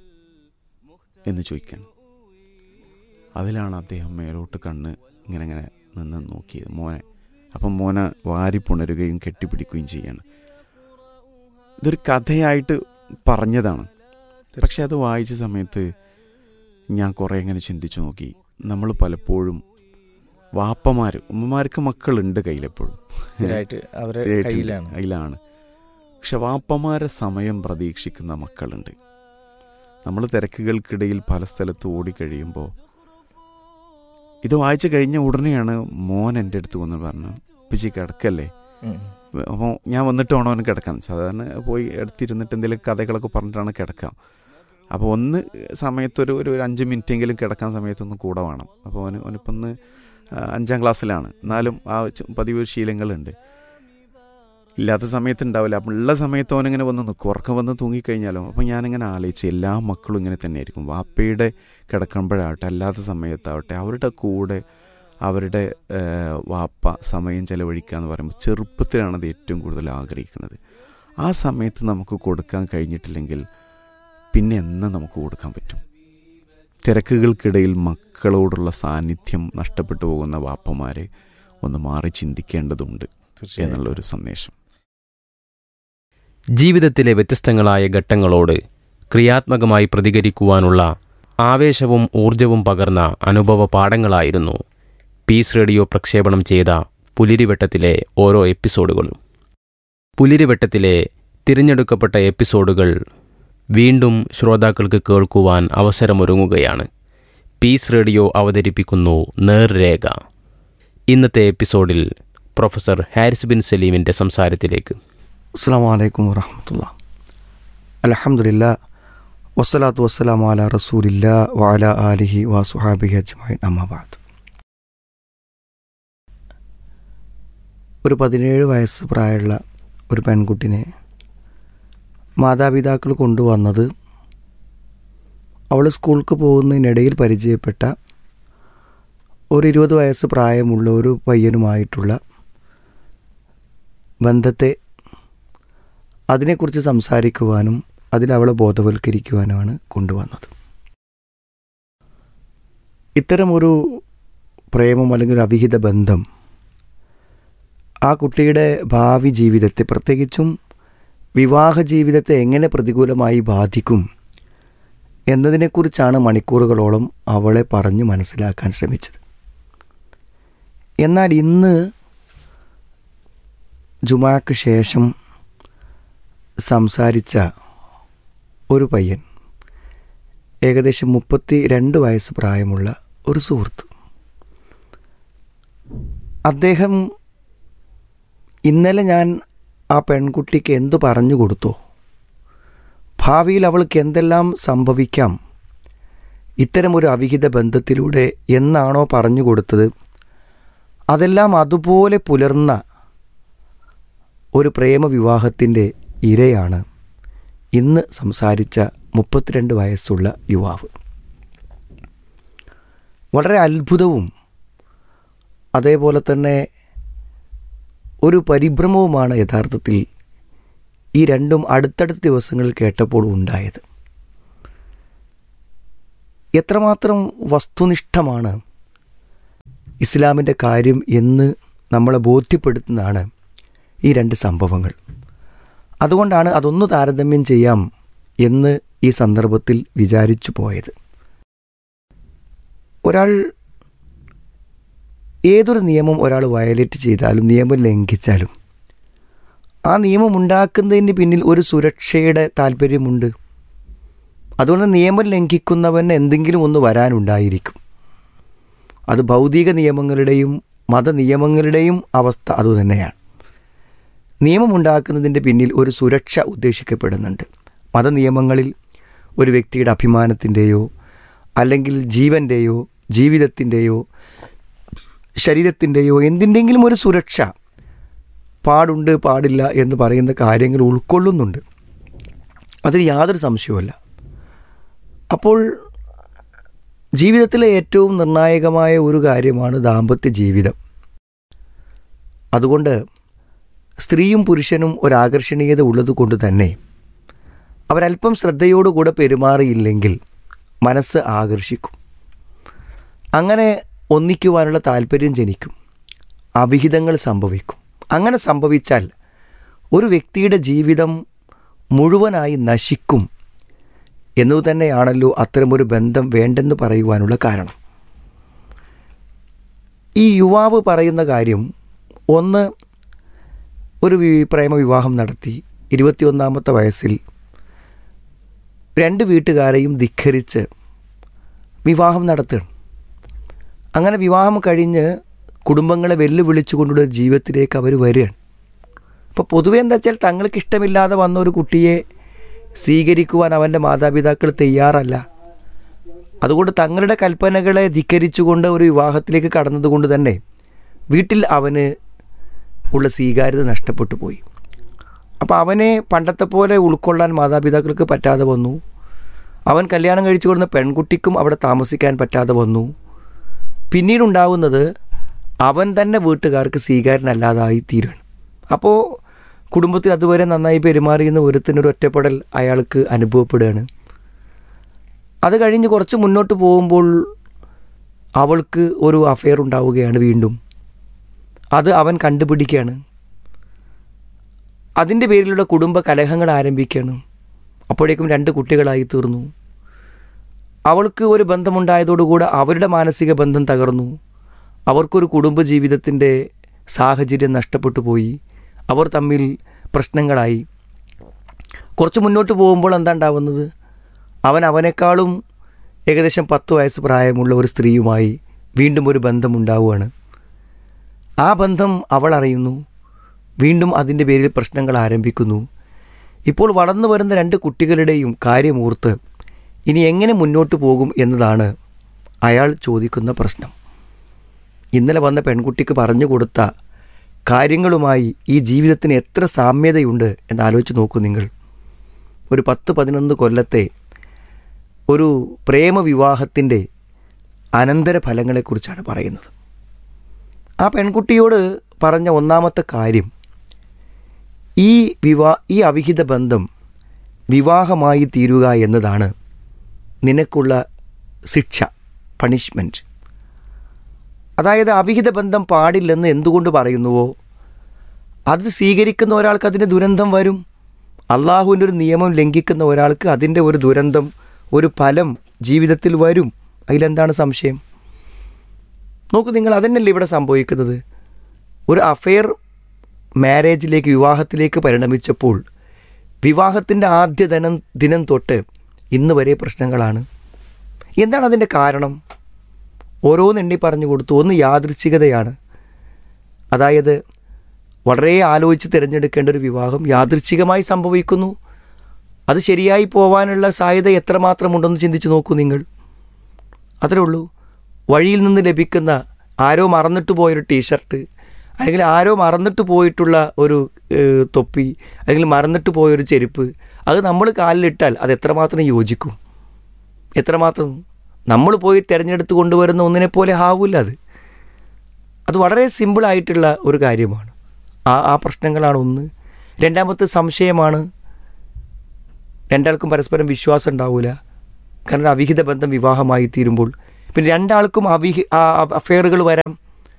എന്ന് ചോദിക്കാൻ അതിലാണ് അദ്ദേഹം മേലോട്ട് കണ്ണ് ഇങ്ങനെ ഇങ്ങനെ നിന്ന് നോക്കിയത് മോനെ അപ്പം മോനെ വാരി പുണരുകയും കെട്ടിപ്പിടിക്കുകയും ചെയ്യാണ് ഇതൊരു കഥയായിട്ട് പറഞ്ഞതാണ് പക്ഷെ അത് വായിച്ച സമയത്ത് ഞാൻ കുറേ ഇങ്ങനെ ചിന്തിച്ചു നോക്കി നമ്മൾ പലപ്പോഴും വാപ്പമാർ ഉമ്മമാർക്ക് മക്കളുണ്ട് കയ്യിലെപ്പോഴും സ്ഥിരമായിട്ട് അവരെ സ്ഥിരമായിട്ടുണ്ട്. കയ്യിലാണ് കയ്യിലാണ് പക്ഷെ വാപ്പമാരെ സമയം പ്രതീക്ഷിക്കുന്ന മക്കളുണ്ട് നമ്മൾ തിരക്കുകൾക്കിടയിൽ പല സ്ഥലത്ത് ഓടിക്കഴിയുമ്പോൾ ഇത് വായിച്ചു കഴിഞ്ഞ ഉടനെയാണ് മോൻ എൻ്റെ അടുത്ത് വന്ന് പറഞ്ഞു പിച്ചി കിടക്കല്ലേ ഉം. അപ്പോൾ ഞാൻ വന്നിട്ട് വേണം അവന് കിടക്കാൻ സാധാരണ പോയി എടുത്തിരുന്നിട്ട് എന്തെങ്കിലും കഥകളൊക്കെ പറഞ്ഞിട്ടാണ് കിടക്കാം അപ്പോൾ ഒന്ന് സമയത്തൊരു ഒരു ഒരു അഞ്ച് മിനിറ്റെങ്കിലും കിടക്കാൻ സമയത്തൊന്ന് കൂടെ വേണം അപ്പോൾ അവന് അവനിപ്പം ഒന്ന് ആ, അഞ്ചാം ക്ലാസ്സിലാണ് എന്നാലും ആ ച- പതിവ് ശീലങ്ങളുണ്ട് ഇല്ലാത്ത സമയത്ത് ഉണ്ടാവില്ല അപ്പം ഉള്ള സമയത്ത് അവനിങ്ങനെ വന്ന് നിൽക്കും ഉറക്കം വന്ന് തൂങ്ങിക്കഴിഞ്ഞാലോ അപ്പം ഞാനിങ്ങനെ ആലോചിച്ച് എല്ലാ മക്കളും ഇങ്ങനെ തന്നെയായിരിക്കും വാപ്പയുടെ കിടക്കുമ്പോഴാവട്ടെ അല്ലാത്ത സമയത്താവട്ടെ അവരുടെ കൂടെ അവരുടെ ആ, വാപ്പ സമയം ചെലവഴിക്കുക എന്ന് പറയുമ്പോൾ ചെറുപ്പത്തിലാണ് അത് ഏറ്റവും കൂടുതൽ ആഗ്രഹിക്കുന്നത് ആ സമയത്ത് നമുക്ക് കൊടുക്കാൻ കഴിഞ്ഞിട്ടില്ലെങ്കിൽ പിന്നെ എന്ന് നമുക്ക് കൊടുക്കാൻ പറ്റും തിരക്കുകൾക്കിടയിൽ മക്കളോടുള്ള സാന്നിധ്യം നഷ്ടപ്പെട്ടു പോകുന്ന വാപ്പമാരെ ഒന്ന് മാറി ചിന്തിക്കേണ്ടതുണ്ട് തീർച്ചയായും എന്നുള്ളൊരു സന്ദേശം ജീവിതത്തിലെ വ്യത്യസ്തങ്ങളായ ഘട്ടങ്ങളോട് ക്രിയാത്മകമായി പ്രതികരിക്കുവാനുള്ള ആവേശവും ഊർജവും പകർന്ന അനുഭവ പാഠങ്ങളായിരുന്നു പീസ് റേഡിയോ പ്രക്ഷേപണം ചെയ്ത പുലിരിവട്ടത്തിലെ ഓരോ എപ്പിസോഡുകളും പുലിരിവട്ടത്തിലെ തിരഞ്ഞെടുക്കപ്പെട്ട എപ്പിസോഡുകൾ വീണ്ടും ശ്രോതാക്കൾക്ക് കേൾക്കുവാൻ അവസരമൊരുങ്ങുകയാണ് പീസ് റേഡിയോ അവതരിപ്പിക്കുന്നു നേർരേഖ ഇന്നത്തെ എപ്പിസോഡിൽ പ്രൊഫസർ ഹാരിസ് ബിൻ സലീമിൻ്റെ സംസാരത്തിലേക്ക് അസ്സാം വലൈക്കും വറഹമത്തുള്ള അലഹമുല്ല വസ്സലാത്തു വസ്സലാം അല റസൂലില്ല വഅല ആലിഹി വസുഹാബിഹി അജ്മൈൻ അമ്മാബാദ് ഒരു പതിനേഴ് വയസ്സ് പ്രായമുള്ള ഒരു പെൺകുട്ടിനെ മാതാപിതാക്കൾ കൊണ്ടുവന്നത് അവൾ സ്കൂൾക്ക് പോകുന്നതിനിടയിൽ പരിചയപ്പെട്ട ഒരു ഇരുപത് വയസ്സ് പ്രായമുള്ള ഒരു പയ്യനുമായിട്ടുള്ള ബന്ധത്തെ അതിനെക്കുറിച്ച് സംസാരിക്കുവാനും അതിൽ അവളെ ബോധവൽക്കരിക്കുവാനുമാണ് കൊണ്ടുവന്നത് ഇത്തരമൊരു പ്രേമം അല്ലെങ്കിൽ ഒരു അവിഹിത ബന്ധം ആ കുട്ടിയുടെ ഭാവി ജീവിതത്തെ പ്രത്യേകിച്ചും വിവാഹ ജീവിതത്തെ എങ്ങനെ പ്രതികൂലമായി ബാധിക്കും എന്നതിനെക്കുറിച്ചാണ് മണിക്കൂറുകളോളം അവളെ പറഞ്ഞു മനസ്സിലാക്കാൻ ശ്രമിച്ചത് എന്നാൽ ഇന്ന് ജുമാക്ക് ശേഷം സംസാരിച്ച ഒരു പയ്യൻ ഏകദേശം മുപ്പത്തി രണ്ട് വയസ്സ് പ്രായമുള്ള ഒരു സുഹൃത്ത് അദ്ദേഹം ഇന്നലെ ഞാൻ ആ പെൺകുട്ടിക്ക് എന്തു പറഞ്ഞു കൊടുത്തോ ഭാവിയിൽ അവൾക്ക് എന്തെല്ലാം സംഭവിക്കാം ഇത്തരമൊരു അവിഹിത ബന്ധത്തിലൂടെ എന്നാണോ പറഞ്ഞു കൊടുത്തത് അതെല്ലാം അതുപോലെ പുലർന്ന ഒരു പ്രേമവിവാഹത്തിൻ്റെ ഇരയാണ് ഇന്ന് സംസാരിച്ച മുപ്പത്തിരണ്ട് വയസ്സുള്ള യുവാവ് വളരെ അത്ഭുതവും അതേപോലെ തന്നെ ഒരു പരിഭ്രമവുമാണ് യഥാർത്ഥത്തിൽ ഈ രണ്ടും അടുത്തടുത്ത ദിവസങ്ങളിൽ കേട്ടപ്പോൾ ഉണ്ടായത് എത്രമാത്രം വസ്തുനിഷ്ഠമാണ് ഇസ്ലാമിൻ്റെ കാര്യം എന്ന് നമ്മളെ ബോധ്യപ്പെടുത്തുന്നതാണ് ഈ രണ്ട് സംഭവങ്ങൾ അതുകൊണ്ടാണ് അതൊന്ന് താരതമ്യം ചെയ്യാം എന്ന് ഈ സന്ദർഭത്തിൽ വിചാരിച്ചു പോയത് ഒരാൾ ഏതൊരു നിയമം ഒരാൾ വയലേറ്റ് ചെയ്താലും നിയമം ലംഘിച്ചാലും ആ നിയമം ഉണ്ടാക്കുന്നതിന് പിന്നിൽ ഒരു സുരക്ഷയുടെ താല്പര്യമുണ്ട് അതുകൊണ്ട് നിയമം ലംഘിക്കുന്നവന് എന്തെങ്കിലും ഒന്ന് വരാനുണ്ടായിരിക്കും അത് ഭൗതിക നിയമങ്ങളുടെയും മതനിയമങ്ങളുടെയും അവസ്ഥ അതുതന്നെയാണ് നിയമമുണ്ടാക്കുന്നതിൻ്റെ പിന്നിൽ ഒരു സുരക്ഷ ഉദ്ദേശിക്കപ്പെടുന്നുണ്ട് മതനിയമങ്ങളിൽ ഒരു വ്യക്തിയുടെ അഭിമാനത്തിൻ്റെയോ അല്ലെങ്കിൽ ജീവൻ്റെയോ ജീവിതത്തിൻ്റെയോ ശരീരത്തിൻ്റെയോ എന്തിൻ്റെങ്കിലും ഒരു സുരക്ഷ പാടുണ്ട് പാടില്ല എന്ന് പറയുന്ന കാര്യങ്ങൾ ഉൾക്കൊള്ളുന്നുണ്ട് അതിൽ യാതൊരു സംശയവുമല്ല അപ്പോൾ ജീവിതത്തിലെ ഏറ്റവും നിർണായകമായ ഒരു കാര്യമാണ് ദാമ്പത്യ ജീവിതം അതുകൊണ്ട് സ്ത്രീയും പുരുഷനും ഒരാകർഷണീയത ഉള്ളതുകൊണ്ട് തന്നെ അവരല്പം ശ്രദ്ധയോടുകൂടെ പെരുമാറിയില്ലെങ്കിൽ മനസ്സ് ആകർഷിക്കും അങ്ങനെ ഒന്നിക്കുവാനുള്ള താല്പര്യം ജനിക്കും അവിഹിതങ്ങൾ സംഭവിക്കും അങ്ങനെ സംഭവിച്ചാൽ ഒരു വ്യക്തിയുടെ ജീവിതം മുഴുവനായി നശിക്കും എന്നു തന്നെയാണല്ലോ അത്തരമൊരു ബന്ധം വേണ്ടെന്ന് പറയുവാനുള്ള കാരണം ഈ യുവാവ് പറയുന്ന കാര്യം ഒന്ന് ഒരു വി- പ്രേമവിവാഹം നടത്തി ഇരുപത്തിയൊന്നാമത്തെ വയസ്സിൽ രണ്ട് വീട്ടുകാരെയും ധിഖരിച്ച് വിവാഹം നടത്തുകയാണ് അങ്ങനെ വിവാഹം കഴിഞ്ഞ് കുടുംബങ്ങളെ വെല്ലുവിളിച്ചുകൊണ്ടുള്ള ജീവിതത്തിലേക്ക് അവർ വരികയാണ് അപ്പോൾ പൊതുവെ എന്താ വെച്ചാൽ തങ്ങൾക്ക് ഇഷ്ടമില്ലാതെ വന്ന ഒരു കുട്ടിയെ സ്വീകരിക്കുവാൻ അവൻ്റെ മാതാപിതാക്കൾ തയ്യാറല്ല അതുകൊണ്ട് തങ്ങളുടെ കൽപ്പനകളെ ധിക്കരിച്ചുകൊണ്ട് ഒരു വിവാഹത്തിലേക്ക് കടന്നതുകൊണ്ട് തന്നെ വീട്ടിൽ അവന് ഉള്ള സ്വീകാര്യത നഷ്ടപ്പെട്ടു പോയി അപ്പോൾ അവനെ പണ്ടത്തെ പോലെ ഉൾക്കൊള്ളാൻ മാതാപിതാക്കൾക്ക് പറ്റാതെ വന്നു അവൻ കല്യാണം കഴിച്ചു കൊടുക്കുന്ന പെൺകുട്ടിക്കും അവിടെ താമസിക്കാൻ പറ്റാതെ വന്നു പിന്നീടുണ്ടാവുന്നത് അവൻ തന്നെ വീട്ടുകാർക്ക് സ്വീകാര്യനല്ലാതായി തീരുകയാണ് അപ്പോൾ കുടുംബത്തിൽ അതുവരെ നന്നായി പെരുമാറിയുന്ന ഒരുത്തിനൊരു ഒറ്റപ്പെടൽ അയാൾക്ക് അനുഭവപ്പെടുകയാണ് അത് കഴിഞ്ഞ് കുറച്ച് മുന്നോട്ട് പോകുമ്പോൾ അവൾക്ക് ഒരു അഫെയർ ഉണ്ടാവുകയാണ് വീണ്ടും അത് അവൻ കണ്ടുപിടിക്കുകയാണ് അതിൻ്റെ പേരിലുള്ള കുടുംബ കലഹങ്ങൾ ആരംഭിക്കുകയാണ് അപ്പോഴേക്കും രണ്ട് കുട്ടികളായി തീർന്നു അവൾക്ക് ഒരു ബന്ധമുണ്ടായതോടുകൂടെ അവരുടെ മാനസിക ബന്ധം തകർന്നു അവർക്കൊരു കുടുംബജീവിതത്തിൻ്റെ സാഹചര്യം നഷ്ടപ്പെട്ടു പോയി അവർ തമ്മിൽ പ്രശ്നങ്ങളായി കുറച്ച് മുന്നോട്ട് പോകുമ്പോൾ എന്താ ഉണ്ടാവുന്നത് അവൻ അവനേക്കാളും ഏകദേശം പത്ത് വയസ്സ് പ്രായമുള്ള ഒരു സ്ത്രീയുമായി വീണ്ടും ഒരു ബന്ധമുണ്ടാവുകയാണ് ആ ബന്ധം അവൾ അറിയുന്നു വീണ്ടും അതിൻ്റെ പേരിൽ പ്രശ്നങ്ങൾ ആരംഭിക്കുന്നു ഇപ്പോൾ വളർന്നു വരുന്ന രണ്ട് കുട്ടികളുടെയും കാര്യമോർത്ത് ഇനി എങ്ങനെ മുന്നോട്ട് പോകും എന്നതാണ് അയാൾ ചോദിക്കുന്ന പ്രശ്നം ഇന്നലെ വന്ന പെൺകുട്ടിക്ക് പറഞ്ഞു കൊടുത്ത കാര്യങ്ങളുമായി ഈ ജീവിതത്തിന് എത്ര സാമ്യതയുണ്ട് എന്നാലോചിച്ച് നോക്കൂ നിങ്ങൾ ഒരു പത്ത് പതിനൊന്ന് കൊല്ലത്തെ ഒരു പ്രേമവിവാഹത്തിൻ്റെ അനന്തരഫലങ്ങളെക്കുറിച്ചാണ് പറയുന്നത് ആ പെൺകുട്ടിയോട് പറഞ്ഞ ഒന്നാമത്തെ കാര്യം ഈ വിവാ ഈ അവിഹിത ബന്ധം വിവാഹമായി തീരുക എന്നതാണ് നിനക്കുള്ള ശിക്ഷ പണിഷ്മെൻറ്റ് അതായത് അവിഹിത ബന്ധം പാടില്ലെന്ന് എന്തുകൊണ്ട് പറയുന്നുവോ അത് സ്വീകരിക്കുന്ന ഒരാൾക്ക് അതിന് ദുരന്തം വരും അള്ളാഹുവിൻ്റെ ഒരു നിയമം ലംഘിക്കുന്ന ഒരാൾക്ക് അതിൻ്റെ ഒരു ദുരന്തം ഒരു ഫലം ജീവിതത്തിൽ വരും അതിലെന്താണ് സംശയം നോക്കൂ നിങ്ങൾ അതന്നെയല്ലേ ഇവിടെ സംഭവിക്കുന്നത് ഒരു അഫെയർ മാരേജിലേക്ക് വിവാഹത്തിലേക്ക് പരിണമിച്ചപ്പോൾ വിവാഹത്തിൻ്റെ ആദ്യ ദിനം ദിനം തൊട്ട് ഇന്ന് വരെ പ്രശ്നങ്ങളാണ് എന്താണ് അതിൻ്റെ കാരണം ഓരോന്നെണ്ണി പറഞ്ഞു കൊടുത്തു ഒന്ന് യാദൃച്ഛികതയാണ് അതായത് വളരെ ആലോചിച്ച് തിരഞ്ഞെടുക്കേണ്ട ഒരു വിവാഹം യാദൃച്ഛികമായി സംഭവിക്കുന്നു അത് ശരിയായി പോവാനുള്ള സാധ്യത എത്രമാത്രമുണ്ടെന്ന് ചിന്തിച്ച് നോക്കൂ നിങ്ങൾ അത്രേ ഉള്ളൂ വഴിയിൽ നിന്ന് ലഭിക്കുന്ന ആരോ മറന്നിട്ട് പോയൊരു ടീഷർട്ട് അല്ലെങ്കിൽ ആരോ മറന്നിട്ട് പോയിട്ടുള്ള ഒരു ഏഹ്, തൊപ്പി അല്ലെങ്കിൽ മറന്നിട്ട് പോയൊരു ചെരുപ്പ് അത് നമ്മൾ കാലിലിട്ടാൽ അത് എത്രമാത്രം യോജിക്കും എത്രമാത്രം നമ്മൾ പോയി തിരഞ്ഞെടുത്ത് കൊണ്ടുവരുന്ന ഒന്നിനെ പോലെ ആവില്ല അത് അത് വളരെ സിമ്പിളായിട്ടുള്ള ഒരു കാര്യമാണ് ആ ആ പ്രശ്നങ്ങളാണ് ഒന്ന് രണ്ടാമത്തെ സംശയമാണ് രണ്ടാൾക്കും പരസ്പരം വിശ്വാസം ഉണ്ടാവില്ല കാരണം അവിഹിത ബന്ധം വിവാഹമായി തീരുമ്പോൾ പിന്നെ രണ്ടാൾക്കും അവിഹി അഫെയറുകൾ വരാം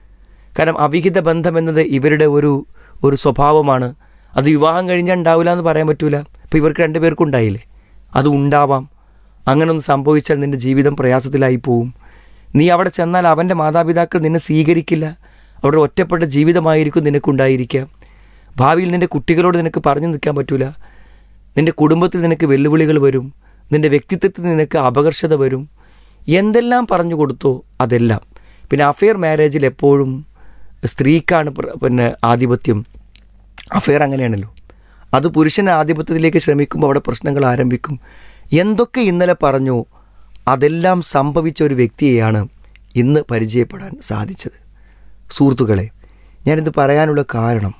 കാരണം അവിഹിത ബന്ധം എന്നത് ഇവരുടെ ഒരു ഒരു സ്വഭാവമാണ് അത് വിവാഹം കഴിഞ്ഞാൽ ഉണ്ടാവില്ല എന്ന് പറയാൻ പറ്റൂല ഇപ്പോൾ ഇവർക്ക് രണ്ടുപേർക്കും ഉണ്ടായില്ലേ അത് ഉണ്ടാവാം അങ്ങനെ ഒന്ന് സംഭവിച്ചാൽ നിന്റെ ജീവിതം പ്രയാസത്തിലായി പോവും നീ അവിടെ ചെന്നാൽ അവൻ്റെ മാതാപിതാക്കൾ നിന്നെ സ്വീകരിക്കില്ല അവിടെ ഒറ്റപ്പെട്ട ജീവിതമായിരിക്കും നിനക്കുണ്ടായിരിക്കുക ഭാവിയിൽ നിന്റെ കുട്ടികളോട് നിനക്ക് പറഞ്ഞു നിൽക്കാൻ പറ്റൂല നിന്റെ കുടുംബത്തിൽ നിനക്ക് വെല്ലുവിളികൾ വരും നിന്റെ വ്യക്തിത്വത്തിൽ നിനക്ക് അപകർഷത വരും എന്തെല്ലാം പറഞ്ഞു കൊടുത്തോ അതെല്ലാം പിന്നെ അഫെയർ മാരേജിൽ എപ്പോഴും സ്ത്രീക്കാണ് പ്ര- പിന്നെ ആധിപത്യം അഫെയർ അങ്ങനെയാണല്ലോ അത് പുരുഷന് ആധിപത്യത്തിലേക്ക് ശ്രമിക്കുമ്പോൾ അവിടെ പ്രശ്നങ്ങൾ ആരംഭിക്കും എന്തൊക്കെ ഇന്നലെ പറഞ്ഞോ അതെല്ലാം സംഭവിച്ച ഒരു വ്യക്തിയെയാണ് ഇന്ന് പരിചയപ്പെടാൻ സാധിച്ചത് സുഹൃത്തുക്കളെ ഞാനിത് പറയാനുള്ള കാരണം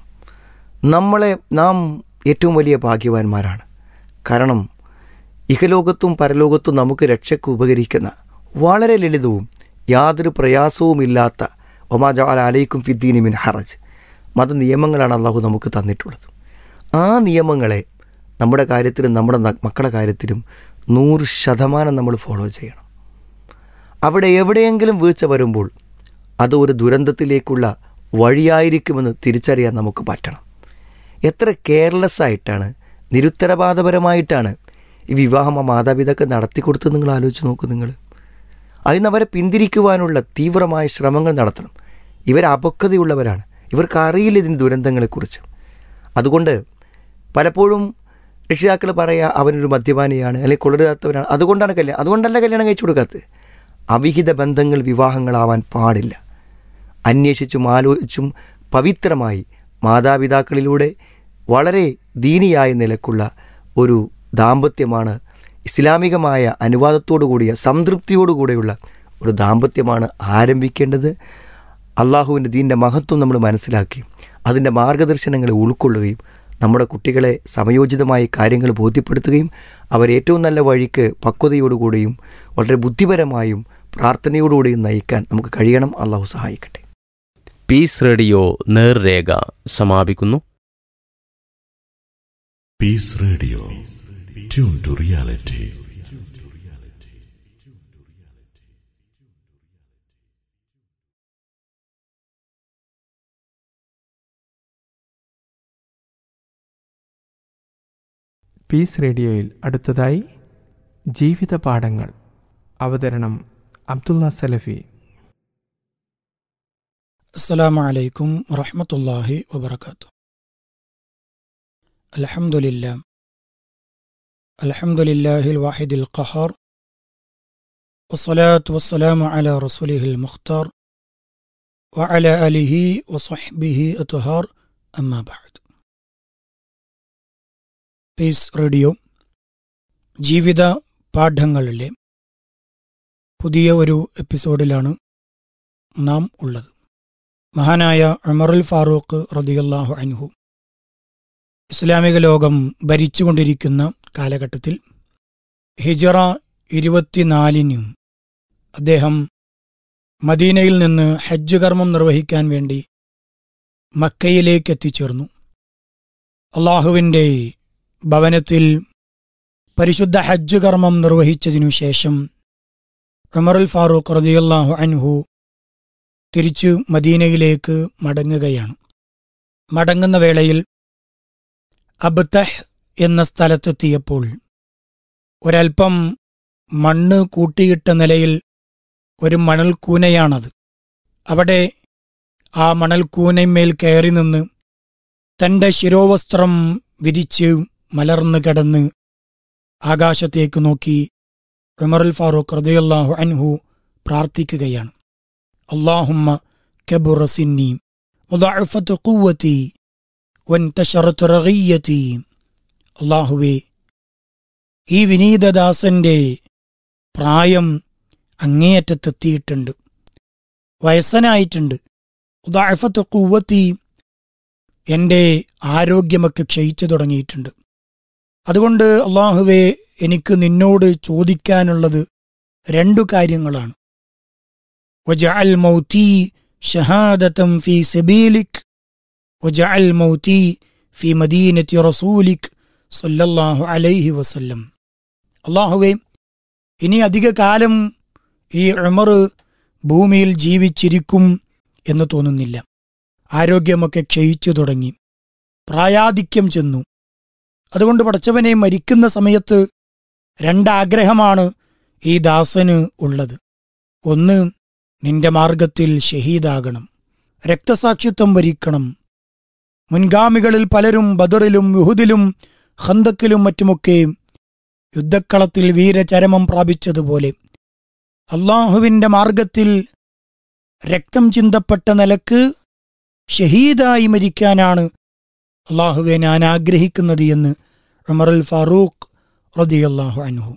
നമ്മളെ നാം ഏറ്റവും വലിയ ഭാഗ്യവാന്മാരാണ് കാരണം ഇഹലോകത്തും പരലോകത്തും നമുക്ക് രക്ഷയ്ക്ക് ഉപകരിക്കുന്ന വളരെ ലളിതവും യാതൊരു പ്രയാസവുമില്ലാത്ത ഒമാജാൽ അലൈക്കും ഫിദ്ദീനി മിൻ ഹറജ് മത നിയമങ്ങളാണ് അള്ളാഹു നമുക്ക് തന്നിട്ടുള്ളത് ആ നിയമങ്ങളെ നമ്മുടെ കാര്യത്തിലും നമ്മുടെ ന- മക്കളുടെ കാര്യത്തിലും നൂറ് ശതമാനം നമ്മൾ ഫോളോ ചെയ്യണം അവിടെ എവിടെയെങ്കിലും വീഴ്ച വരുമ്പോൾ അത് ഒരു ദുരന്തത്തിലേക്കുള്ള വഴിയായിരിക്കുമെന്ന് തിരിച്ചറിയാൻ നമുക്ക് പറ്റണം എത്ര കെയർലെസ് ആയിട്ടാണ് നിരുത്തരവാദപരമായിട്ടാണ് ഈ വിവാഹം ആ മാതാപിതാക്കൾ നടത്തിക്കൊടുത്ത് നിങ്ങൾ ആലോചിച്ച് നോക്കൂ നിങ്ങൾ അതിന് അവരെ പിന്തിരിക്കുവാനുള്ള തീവ്രമായ ശ്രമങ്ങൾ നടത്തണം ഇവർ അപക്വതയുള്ളവരാണ് ഇവർക്ക് അറിയില്ല ഇതിൻ്റെ ദുരന്തങ്ങളെക്കുറിച്ച് അതുകൊണ്ട് പലപ്പോഴും രക്ഷിതാക്കൾ പറയുക അവനൊരു മദ്യപാനിയാണ് അല്ലെങ്കിൽ കൊള്ളരുതാത്തവരാണ് അതുകൊണ്ടാണ് കല്യാണം അതുകൊണ്ടല്ല കല്യാണം കഴിച്ചു കൊടുക്കാത്തത് അവിഹിത ബന്ധങ്ങൾ വിവാഹങ്ങളാവാൻ പാടില്ല അന്വേഷിച്ചും ആലോചിച്ചും പവിത്രമായി മാതാപിതാക്കളിലൂടെ വളരെ ദീനിയായ നിലക്കുള്ള ഒരു ദാമ്പത്യമാണ് ഇസ്ലാമികമായ അനുവാദത്തോടു കൂടിയ സംതൃപ്തിയോടുകൂടെയുള്ള ഒരു ദാമ്പത്യമാണ് ആരംഭിക്കേണ്ടത് അള്ളാഹുവിൻ്റെ ദീൻ്റെ മഹത്വം നമ്മൾ മനസ്സിലാക്കി അതിൻ്റെ മാർഗദർശനങ്ങളെ ഉൾക്കൊള്ളുകയും നമ്മുടെ കുട്ടികളെ സമയോചിതമായി കാര്യങ്ങൾ ബോധ്യപ്പെടുത്തുകയും അവരേറ്റവും നല്ല വഴിക്ക് പക്വതയോടുകൂടിയും വളരെ ബുദ്ധിപരമായും പ്രാർത്ഥനയോടുകൂടിയും നയിക്കാൻ നമുക്ക് കഴിയണം അള്ളാഹു സഹായിക്കട്ടെ പീസ് റേഡിയോ നേർരേഖ സമാപിക്കുന്നു Peace Radio. Tune to reality. Peace റേഡിയോയിൽ അടുത്തതായി ജീവിത പാഠങ്ങൾ അവതരണം അബ്ദുള്ള സലഫി السلام عليكم ورحمة الله وبركاته الحمد لله الحمد لله الواحد القهار والصلاة والسلام على رسوله المختار وعلى آله وصحبه أطهار أما بعد പീസ് റേഡിയോ ജീവിത പാഠങ്ങളിലെ പുതിയ ഒരു എപ്പിസോഡിലാണ് നാം ഉള്ളത് മഹാനായ ഉമറുൽ ഫാറൂഖ് റദിയല്ലാഹു അൻഹു ഇസ്ലാമിക ലോകം ഭരിച്ചുകൊണ്ടിരിക്കുന്ന കാലഘട്ടത്തിൽ ഹിജറ ഇരുപത്തിനാലിനും അദ്ദേഹം മദീനയിൽ നിന്ന് ഹജ്ജ് കർമ്മം നിർവഹിക്കാൻ വേണ്ടി മക്കയിലേക്ക് എത്തിച്ചേർന്നു അള്ളാഹുവിൻ്റെ ഭവനത്തിൽ പരിശുദ്ധ ഹജ്ജ് കർമ്മം നിർവഹിച്ചതിനു ശേഷം ഉമറുൽ ഫാറൂഖ് റദിയല്ലാഹു അൻഹു തിരിച്ചു മദീനയിലേക്ക് മടങ്ങുകയാണ് മടങ്ങുന്ന വേളയിൽ അബ്തഹ് എന്ന സ്ഥലത്തെത്തിയപ്പോൾ ഒരൽപ്പം മണ്ണ് കൂട്ടിയിട്ട നിലയിൽ ഒരു മണൽക്കൂനയാണത് അവിടെ ആ മണൽക്കൂനന്മേൽ കയറി നിന്ന് തന്റെ ശിരോവസ്ത്രം വിരിച്ച് മലർന്നു കിടന്ന് ആകാശത്തേക്ക് നോക്കി ഉമറുൽ ഫാറൂഖ് റദിയല്ലാഹു അൻഹു പ്രാർത്ഥിക്കുകയാണ് اللهم كبر سني وضعفت قوتي وانتشرت رغيتي അള്ളാഹുവേ ഈ വിനീതദാസന്റെ പ്രായം അങ്ങേയറ്റത്തെത്തിയിട്ടുണ്ട് വയസ്സനായിട്ടുണ്ട് ഉദാഫത്ത് കൂവത്തി എൻ്റെ ആരോഗ്യമൊക്കെ ക്ഷയിച്ചു തുടങ്ങിയിട്ടുണ്ട് അതുകൊണ്ട് അള്ളാഹുവേ എനിക്ക് നിന്നോട് ചോദിക്കാനുള്ളത് രണ്ടു കാര്യങ്ങളാണ് وجعل موتي شهادة في سبيلك وجعل موتي في مدينة رسولك صلى الله عليه وسلم അള്ളാഹുവേ ഇനി അധിക കാലം ഈ ഉമർ ഭൂമിയിൽ ജീവിച്ചിരിക്കും എന്ന് തോന്നുന്നില്ല ആരോഗ്യമൊക്കെ ക്ഷയിച്ചു തുടങ്ങി പ്രായാധിക്യം ചെന്നു അതുകൊണ്ട് പടച്ചവനെ മരിക്കുന്ന സമയത്ത് രണ്ടാഗ്രഹമാണ് ഈ ദാസന് ഉള്ളത് ഒന്ന് നിന്റെ മാർഗത്തിൽ ഷഹീദാകണം രക്തസാക്ഷിത്വം വരിക്കണം മുൻഗാമികളിൽ പലരും ബദറിലും യുഹുദിലും ഖന്തക്കിലും മറ്റുമൊക്കെ യുദ്ധക്കളത്തിൽ വീരചരമം പ്രാപിച്ചതുപോലെ അള്ളാഹുവിൻ്റെ മാർഗത്തിൽ രക്തം ചിന്തപ്പെട്ട നിലക്ക് ഷഹീദായി മരിക്കാനാണ് അള്ളാഹുവെ ഞാൻ ആഗ്രഹിക്കുന്നത് എന്ന് ഉമറുൽ ഫാറൂഖ് റദിയല്ലാഹു അൻഹു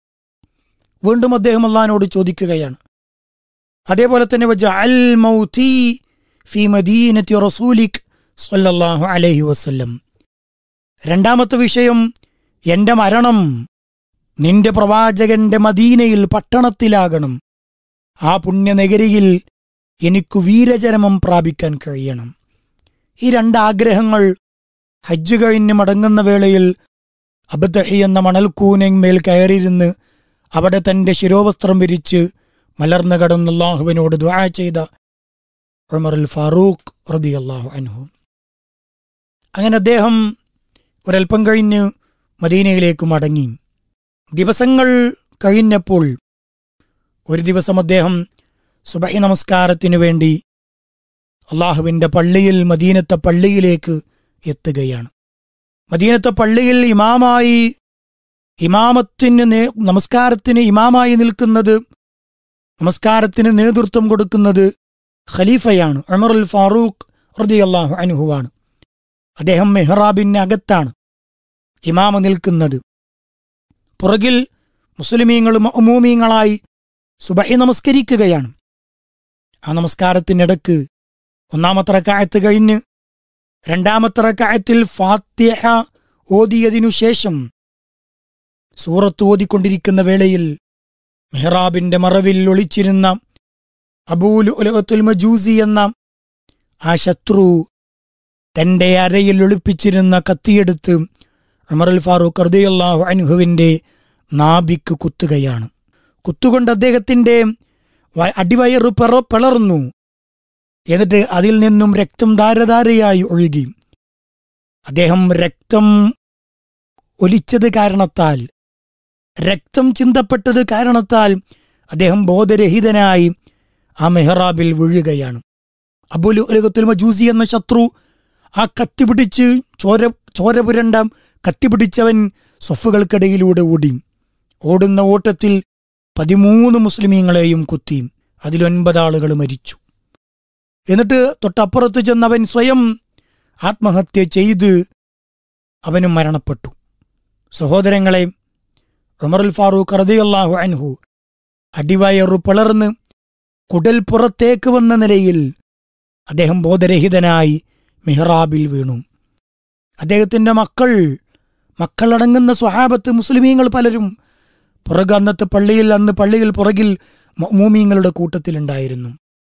വീണ്ടും അദ്ദേഹം അള്ളഹാനോട് ചോദിക്കുകയാണ് അതേപോലെ തന്നെ വജഅൽ മൗതി ഫി മദീനത്തി റസൂലിക് സല്ലല്ലാഹു അലൈഹി വസല്ലം രണ്ടാമത്തെ വിഷയം എന്റെ മരണം നിന്റെ പ്രവാചകന്റെ മദീനയിൽ പട്ടണത്തിലാകണം ആ പുണ്യനഗരിയിൽ എനിക്കു വീരചരമം പ്രാപിക്കാൻ കഴിയണം ഈ രണ്ടാഗ്രഹങ്ങൾ ഹജ്ജ് കഴിഞ്ഞ് മടങ്ങുന്ന വേളയിൽ അബദഹി എന്ന മണൽക്കൂനന്മേൽ കയറിയിരുന്ന് അവിടെ തന്റെ ശിരോവസ്ത്രം വിരിച്ച് മലർന്നു കടന്ന് അള്ളാഹുവിനോട് ദ്വാ ചെയ്ത ഉമറുൽ ഫാറൂഖ് റതി അള്ളാഹു അൻഹു അങ്ങനെ അദ്ദേഹം ഒരൽപ്പം കഴിഞ്ഞ് മദീനയിലേക്ക് മടങ്ങി ദിവസങ്ങൾ കഴിഞ്ഞപ്പോൾ ഒരു ദിവസം അദ്ദേഹം സുബഹി നമസ്കാരത്തിനു വേണ്ടി അള്ളാഹുവിൻ്റെ പള്ളിയിൽ മദീനത്തെ പള്ളിയിലേക്ക് എത്തുകയാണ് മദീനത്തെ പള്ളിയിൽ ഇമാമായി ഇമാമത്തിന് നേ- നമസ്കാരത്തിന് ഇമാമായി നിൽക്കുന്നത് നമസ്കാരത്തിന് നേതൃത്വം കൊടുക്കുന്നത് ഖലീഫയാണ് ഉമറുൽ ഫാറൂഖ് റളിയല്ലാഹു അൻഹുവാണ് അദ്ദേഹം മെഹ്റാബിന് അകത്താണ് ഇമാമ നിൽക്കുന്നത് പുറകിൽ മുസ്ലിമീങ്ങളും അമൂമീങ്ങളായി സുബഹി നമസ്കരിക്കുകയാണ് ആ നമസ്കാരത്തിനിടക്ക് ഒന്നാമത്തെ റക്കായത്ത് കഴിഞ്ഞ് രണ്ടാമത്തെ റക്കായത്തിൽ ഫാത്തിഹ ഓതിയതിനു ശേഷം സൂറത്ത് ഓതിക്കൊണ്ടിരിക്കുന്ന വേളയിൽ മെഹ്റാബിന്റെ മറവിൽ ഒളിച്ചിരുന്ന അബൂൽ ഉലകത്തുൽ മജൂസി എന്ന ആ ശത്രു തന്റെ അരയിൽ ഒളിപ്പിച്ചിരുന്ന കത്തിയെടുത്ത് ഉമറുൽ ഫാറൂഖ് റദിയല്ലാഹു അൻഹുവിന്റെ നാഭിക്ക് കുത്തുകയാണ് കുത്തുകൊണ്ട് അദ്ദേഹത്തിന്റെ വ- അടിവയറ് പിറ പിളർന്നു എന്നിട്ട് അതിൽ നിന്നും രക്തം ധാരധാരയായി ഒഴുകി അദ്ദേഹം രക്തം ഒലിച്ചത് കാരണത്താൽ രക്തം ചിന്തപ്പെട്ടത് കാരണത്താൽ അദ്ദേഹം ബോധരഹിതനായി ആ മെഹ്റാബിൽ വീഴുകയാണ് അബുലു ഉലകത്തുൽ മജൂസി എന്ന ശത്രു ആ കത്തി പിടിച്ച് ചോര ചോര പുരണ്ട കത്തി പിടിച്ചവൻ സ്വഫുകൾക്കിടയിലൂടെ ഓടി ഓടുന്ന ഓട്ടത്തിൽ പതിമൂന്ന് മുസ്ലിമീങ്ങളെയും കുത്തി അതിലൊൻപതാളുകൾ മരിച്ചു എന്നിട്ട് തൊട്ടപ്പുറത്ത് ചെന്നവൻ സ്വയം ആത്മഹത്യ ചെയ്ത് അവനും മരണപ്പെട്ടു സഹോദരങ്ങളെ ഉമറുൽ ഫാറൂഖ് റദിയല്ലാഹു അൻഹു അടിവയറു പിളർന്ന് കുടൽ പുറത്തേക്ക് വന്ന നിലയിൽ അദ്ദേഹം ബോധരഹിതനായി മിഹ്റാബിൽ വീണു അദ്ദേഹത്തിന്റെ മക്കൾ മക്കളടങ്ങുന്ന സ്വഹാബത്ത് മുസ്ലിമീങ്ങൾ പലരും പുറകെ അന്നത്തെ പള്ളിയിൽ അന്ന് പള്ളിയിൽ പുറകിൽ മൂമീങ്ങളുടെ കൂട്ടത്തിലുണ്ടായിരുന്നു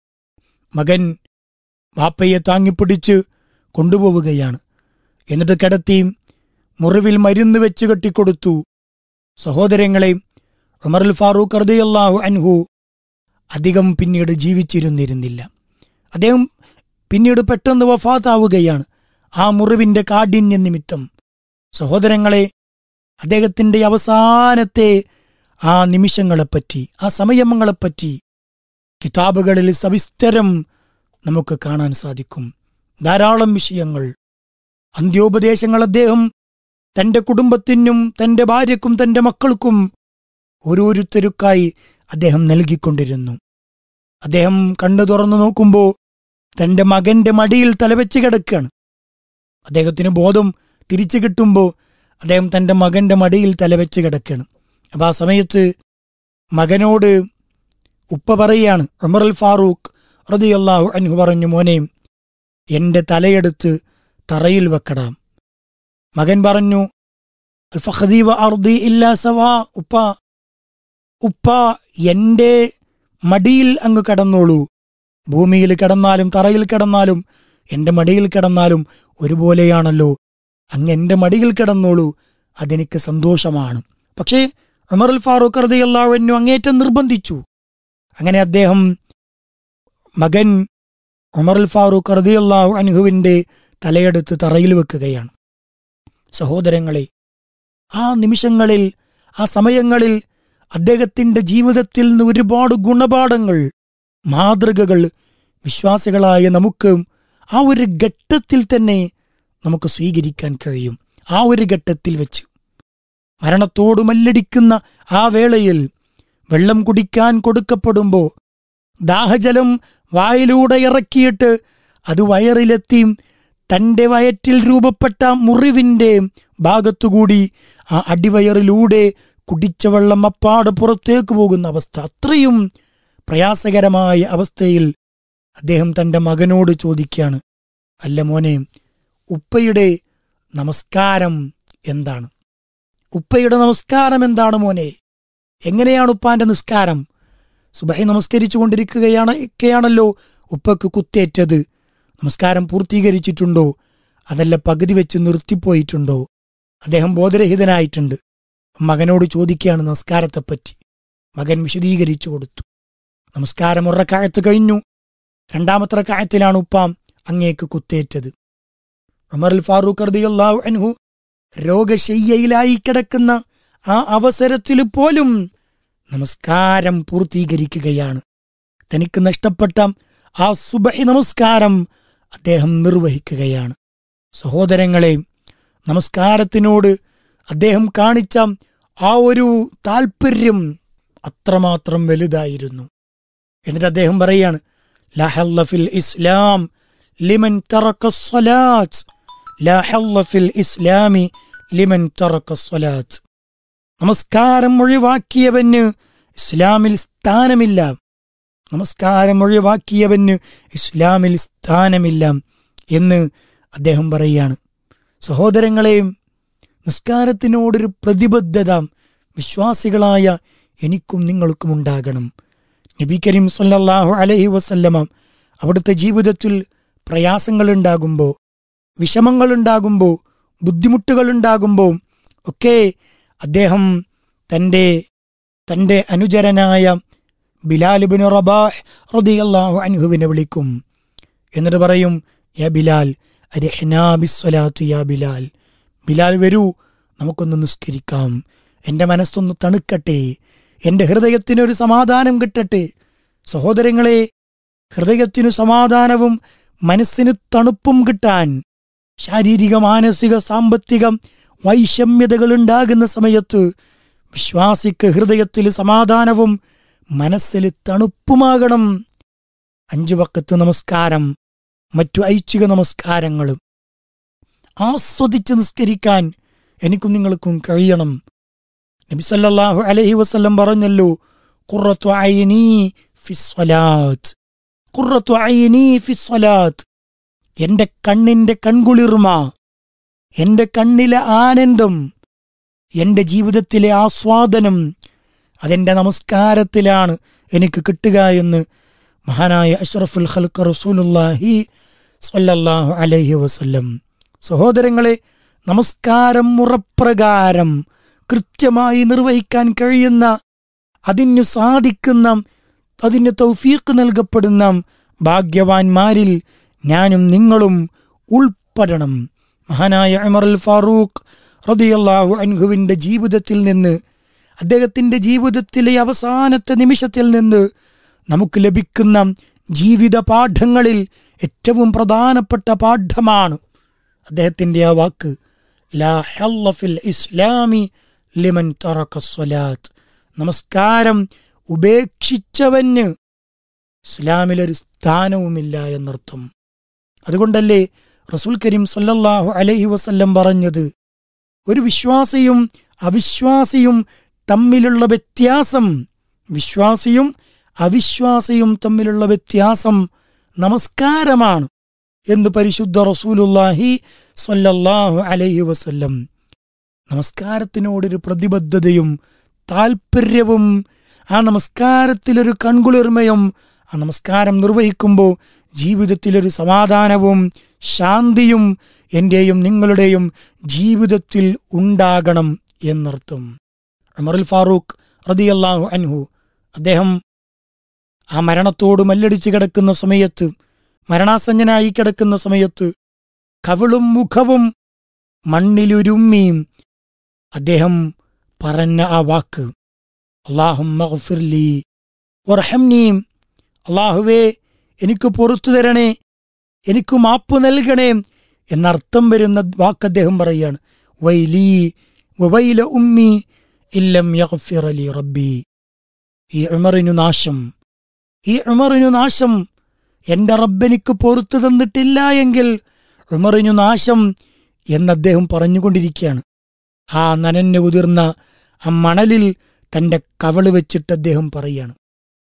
മകൻ വാപ്പയെ താങ്ങിപ്പിടിച്ച് കൊണ്ടുപോവുകയാണ് എന്നിട്ട് കിടത്തി മുറിവിൽ മരുന്ന് വെച്ച് കെട്ടിക്കൊടുത്തു സഹോദരങ്ങളെ ഉമറുൽ ഫാറൂഖ് റദിയല്ലാഹു അൻഹു അധികം പിന്നീട് ജീവിച്ചിരുന്നിരുന്നില്ല അദ്ദേഹം പിന്നീട് പെട്ടെന്ന് വഫാത്താവുകയാണ് ആ മുറിവിന്റെ കാഠിന്യ നിമിത്തം സഹോദരങ്ങളെ അദ്ദേഹത്തിന്റെ അവസാനത്തെ ആ നിമിഷങ്ങളെപ്പറ്റി ആ സമയങ്ങളെപ്പറ്റി കിതാബുകളിൽ സവിസ്തരം നമുക്ക് കാണാൻ സാധിക്കും ധാരാളം വിഷയങ്ങൾ അന്ത്യോപദേശങ്ങൾ അദ്ദേഹം തന്റെ കുടുംബത്തിനും തന്റെ ഭാര്യക്കും തന്റെ മക്കൾക്കും ഓരോരുത്തരുക്കായി അദ്ദേഹം നൽകിക്കൊണ്ടിരുന്നു അദ്ദേഹം കണ്ണു തുറന്നു നോക്കുമ്പോൾ തന്റെ മകന്റെ മടിയിൽ തലവെച്ച് കിടക്കുകയാണ് അദ്ദേഹത്തിന് ബോധം തിരിച്ചു കിട്ടുമ്പോൾ അദ്ദേഹം തന്റെ മകന്റെ മടിയിൽ തലവെച്ച് കിടക്കുകയാണ് അപ്പൊ ആ സമയത്ത് മകനോട് ഉപ്പ പറയുകയാണ് ഉമറുൽ ഫാറൂഖ് റതിയല്ലാഹു അൻഹു പറഞ്ഞു മോനെ എന്റെ തലയെടുത്ത് തറയിൽ വെക്കടാം മകൻ പറഞ്ഞു "അൽ ഫഖദി വ അർദി ഇല്ലാ സവാ ഉപ്പ ഉപ്പ എന്റെ മടിയിൽ അങ്ങ് കിടന്നോളൂ ഭൂമിയിൽ കിടന്നാലും തറയിൽ കിടന്നാലും എന്റെ മടിയിൽ കിടന്നാലും ഒരുപോലെയാണല്ലോ അങ്ങ് എന്റെ മടിയിൽ കിടന്നോളൂ അതെനിക്ക് സന്തോഷമാണ് പക്ഷേ ഉമർ അൽ ഫാറൂഖ് റതിയല്ലാവന്നു അങ്ങേറ്റം നിർബന്ധിച്ചു അങ്ങനെ അദ്ദേഹം മകൻ ഉമർ അൽ ഫാറൂഖ് റതിയല്ലാഹു അൻഹുവിൻ്റെ തലയെടുത്ത് തറയിൽ വെക്കുകയാണ് സഹോദരങ്ങളെ ആ നിമിഷങ്ങളിൽ ആ സമയങ്ങളിൽ അദ്ദേഹത്തിൻ്റെ ജീവിതത്തിൽ നിന്ന് ഒരുപാട് ഗുണപാഠങ്ങൾ മാതൃകകൾ വിശ്വാസികളായ നമുക്ക് ആ ഒരു ഘട്ടത്തിൽ തന്നെ നമുക്ക് സ്വീകരിക്കാൻ കഴിയും ആ ഒരു ഘട്ടത്തിൽ വെച്ച് മരണത്തോട് മല്ലടിക്കുന്ന ആ വേളയിൽ വെള്ളം കുടിക്കാൻ കൊടുക്കപ്പെടുമ്പോൾ ദാഹജലം വായിലൂടെ ഇറക്കിയിട്ട് അത് വയറിലെത്തി തൻ്റെ വയറ്റിൽ രൂപപ്പെട്ട മുറിവിൻ്റെ ഭാഗത്തുകൂടി ആ അടിവയറിലൂടെ കുടിച്ച വെള്ളം അപ്പാട് പുറത്തേക്ക് പോകുന്ന അവസ്ഥ അത്രയും പ്രയാസകരമായ അവസ്ഥയിൽ അദ്ദേഹം തൻ്റെ മകനോട് ചോദിക്കുകയാണ് അല്ല മോനെ ഉപ്പയുടെ നമസ്കാരം എന്താണ് ഉപ്പയുടെ നമസ്കാരം എന്താണ് മോനെ എങ്ങനെയാണ് ഉപ്പാന്റെ നിസ്കാരം സുബഹി നമസ്കരിച്ചു കൊണ്ടിരിക്കുകയാണ് ഒക്കെയാണല്ലോ ഉപ്പക്ക് കുത്തേറ്റത് നമസ്കാരം പൂർത്തീകരിച്ചിട്ടുണ്ടോ അതല്ല പകുതി വെച്ച് നിർത്തിപ്പോയിട്ടുണ്ടോ അദ്ദേഹം ബോധരഹിതനായിട്ടുണ്ട് മകനോട് ചോദിക്കുകയാണ് നമസ്കാരത്തെപ്പറ്റി മകൻ വിശദീകരിച്ചു കൊടുത്തു നമസ്കാരം ഒറക്കായത്ത് കഴിഞ്ഞു രണ്ടാമത്തെ റക്കായത്തിലാണ് ഉപ്പാം അങ്ങേക്ക് കുത്തേറ്റത് ഉമർ അൽ ഫാറൂഖ് റളിയല്ലാഹു അൻഹു രോഗശയ്യയിലായി കിടക്കുന്ന ആ അവസരത്തിൽ പോലും നമസ്കാരം പൂർത്തീകരിക്കുകയാണ് തനിക്ക് നഷ്ടപ്പെട്ട ആ സുബഹി നമസ്കാരം അദ്ദേഹം നിർവഹിക്കുകയാണ് സഹോദരങ്ങളെ നമസ്കാരത്തിനോട് അദ്ദേഹം കാണിച്ച ആ ഒരു താല്പര്യം അത്രമാത്രം വലുതായിരുന്നു എന്നിട്ട് അദ്ദേഹം പറയാണ് ലഹല്ല ഫിൽ ഇസ്ലാം ലിമൻ തറക്ക സ്വലാത്ത് ലഹല്ല ഫിൽ ഇസ്ലാമി ലിമൻ തറക്ക സ്വലാത്ത് നമസ്കാരം ഒഴിവാക്കിയവന് ഇസ്ലാമിൽ സ്ഥാനമില്ല നമസ്കാരം ഒഴിവാക്കിയവന് ഇസ്ലാമിൽ സ്ഥാനമില്ല എന്ന് അദ്ദേഹം പറയുകയാണ് സഹോദരങ്ങളെയും നിസ്കാരത്തിനോടൊരു പ്രതിബദ്ധത വിശ്വാസികളായ എനിക്കും നിങ്ങൾക്കും ഉണ്ടാകണം നബി കരീം സല്ലല്ലാഹു അലൈഹി വസല്ലമ അവിടുത്തെ ജീവിതത്തിൽ പ്രയാസങ്ങളുണ്ടാകുമ്പോൾ വിഷമങ്ങളുണ്ടാകുമ്പോൾ ബുദ്ധിമുട്ടുകളുണ്ടാകുമ്പോൾ ഒക്കെ അദ്ദേഹം തൻ്റെ തൻ്റെ അനുചരനായ ബിലാലിബിന് റബാഹ് റളിയല്ലാഹു അൻഹുവിനെ വിളിക്കും എന്നിട്ട് പറയും യാ ബിലാൽ അരിഹ്നാ ബിസ്വലാത്ത് യാ ബിലാൽ ബിലാൽ വരൂ നമുക്കൊന്ന് നിസ്കരിക്കാം എൻ്റെ മനസ്സൊന്ന് തണുക്കട്ടെ എൻ്റെ ഹൃദയത്തിനൊരു സമാധാനം കിട്ടട്ടെ സഹോദരങ്ങളെ ഹൃദയത്തിനു സമാധാനവും മനസ്സിന് തണുപ്പും കിട്ടാൻ ശാരീരിക മാനസിക സാമ്പത്തിക വൈഷമ്യതകൾ ഉണ്ടാകുന്ന സമയത്ത് വിശ്വാസിക്ക് ഹൃദയത്തിൽ സമാധാനവും മനസ്സിൽ തണുപ്പുമാകണം അഞ്ചു വക്കത്ത് നമസ്കാരം മറ്റു ഐച്ഛിക നമസ്കാരങ്ങളും ആസ്വദിച്ച് നിസ്കരിക്കാൻ എനിക്കും നിങ്ങൾക്കും കഴിയണം നബി സല്ലല്ലാഹു അലൈഹി വസല്ലം പറഞ്ഞല്ലോ ഖുറത്തു ഐനി ഫിസ്വലാത്ത് ഖുറത്തു ഐനി ഫിസ്വലാത്ത് എന്റെ കണ്ണിന്റെ കൺകുളിർമ എന്റെ കണ്ണിലെ ആനന്ദം എന്റെ ജീവിതത്തിലെ ആസ്വാദനം അതെന്റെ നമസ്കാരത്തിലാണ് എനിക്ക് കിട്ടുക എന്ന് മഹാനായ അഷ്റഫുൽ ഖൽക്ക് റസൂലുല്ലാഹി സ്വല്ലല്ലാഹു അലൈഹി വസല്ലം സഹോദരങ്ങളെ നമസ്കാരം മുറപ്രകാരം കൃത്യമായി നിർവഹിക്കാൻ കഴിയുന്ന അതിനു സാധിക്കുന്ന അതിന് തൗഫീഖ് നൽകപ്പെടുന്ന ഭാഗ്യവാന്മാരിൽ ഞാനും നിങ്ങളും ഉൾപ്പെടണം മഹാനായ ഉമർ അൽ ഫാറൂഖ് റളിയല്ലാഹു അൻഹുവിൻ്റെ ജീവിതത്തിൽ നിന്ന് അദ്ദേഹത്തിൻ്റെ ജീവിതത്തിലെ അവസാനത്തെ നിമിഷത്തിൽ നിന്ന് നമുക്ക് ലഭിക്കുന്ന ജീവിത പാഠങ്ങളിൽ ഏറ്റവും പ്രധാനപ്പെട്ട പാഠമാണ് അദ്ദേഹത്തിൻ്റെ ആ വാക്ക് ലാ ഹല്ല ഫിൽ ഇസ്ലാമി ലിമൻ തറക സ്വലാത്ത് നമസ്കാരം ഉപേക്ഷിച്ചവന് ഇസ്ലാമിലൊരു സ്ഥാനവുമില്ല എന്നർത്ഥം അതുകൊണ്ടല്ലേ റസൂൽ കരീം സല്ലല്ലാഹു അലൈഹി വസല്ലം പറഞ്ഞത് ഒരു വിശ്വാസിയും അവിശ്വാസിയും തമ്മിലുള്ള വ്യത്യാസം വിശ്വാസിയും അവിശ്വാസിയും തമ്മിലുള്ള വ്യത്യാസം നമസ്കാരമാണ് എന്ന് പരിശുദ്ധ റസൂലുല്ലാഹി സ്വല്ലല്ലാഹു അലൈഹി വസല്ലം നമസ്കാരത്തിനോടൊരു പ്രതിബദ്ധതയും താല്പര്യവും ആ നമസ്കാരത്തിലൊരു കൺകുളിർമയും ആ നമസ്കാരം നിർവഹിക്കുമ്പോൾ ജീവിതത്തിലൊരു സമാധാനവും ശാന്തിയും എൻ്റെയും നിങ്ങളുടെയും ജീവിതത്തിൽ ഉണ്ടാകണം എന്നർത്ഥം ഉമറുൽ ഫാറൂഖ് റദിയല്ലാഹു അൻഹു അദ്ദേഹം ആ മരണത്തോട് മല്ലടിച്ച് കിടക്കുന്ന സമയത്ത് മരണാസന്നനായി കിടക്കുന്ന സമയത്ത് കവിളും മുഖവും മണ്ണിലുരുമ്മിയും അദ്ദേഹം പറഞ്ഞ ആ വാക്ക് അള്ളാഹും അള്ളാഹുവേ എനിക്ക് പുറത്തു തരണേ എനിക്ക് മാപ്പ് നൽകണേ എന്നർത്ഥം വരുന്ന വാക്ക് അദ്ദേഹം പറയാണ് വൈലീ വൈല ഉമ്മി ഇല്ലം യഗ്ഫിർ ലി റബ്ബി ഈ ഉമറിനു നാശം ഈ ഉമറിനു നാശം എന്റെ റബ്ബെനിക്ക് പൊറത്തു തന്നിട്ടില്ല എങ്കിൽ ഉമറിനു നാശം എന്ന് അദ്ദേഹം പറഞ്ഞുകൊണ്ടിരിക്കുകയാണ് ആ നനഞ്ഞു ഉതിർന്ന ആ മണലിൽ തന്റെ കവള് വെച്ചിട്ട് അദ്ദേഹം പറയാണ്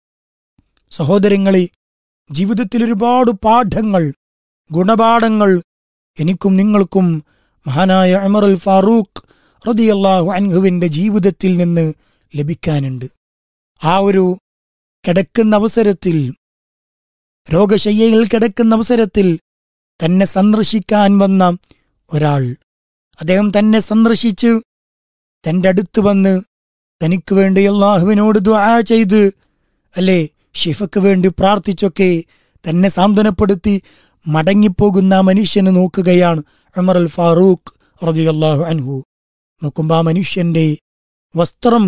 സഹോദരങ്ങളെ ജീവിതത്തിൽ ഒരുപാട് പാഠങ്ങൾ ഗുണപാഠങ്ങൾ എനിക്കും നിങ്ങൾക്കും മഹാനായ അമറുൽ ഫാറൂഖ് റതിയല്ലാഹു അൻഹുവിന്റെ ജീവിതത്തിൽ നിന്ന് ലഭിക്കാനുണ്ട് ആ ഒരു കിടക്കുന്ന അവസരത്തിൽ രോഗശയ്യയിൽ കിടക്കുന്ന അവസരത്തിൽ തന്നെ സന്ദർശിക്കാൻ വന്ന ഒരാൾ അദ്ദേഹം തന്നെ സന്ദർശിച്ച് തന്റെ അടുത്ത് വന്ന് തനിക്ക് വേണ്ടി അള്ളാഹുവിനോട് ദ്വാ ചെയ്ത് അല്ലേ ഷിഫക്ക് വേണ്ടി പ്രാർത്ഥിച്ചൊക്കെ തന്നെ സാന്ത്വനപ്പെടുത്തി മടങ്ങിപ്പോകുന്ന ആ മനുഷ്യനെ നോക്കുകയാണ് ഉമർ അൽ ഫാറൂഖ് റളിയല്ലാഹു അൻഹു നോക്കുമ്പോൾ ആ മനുഷ്യന്റെ വസ്ത്രം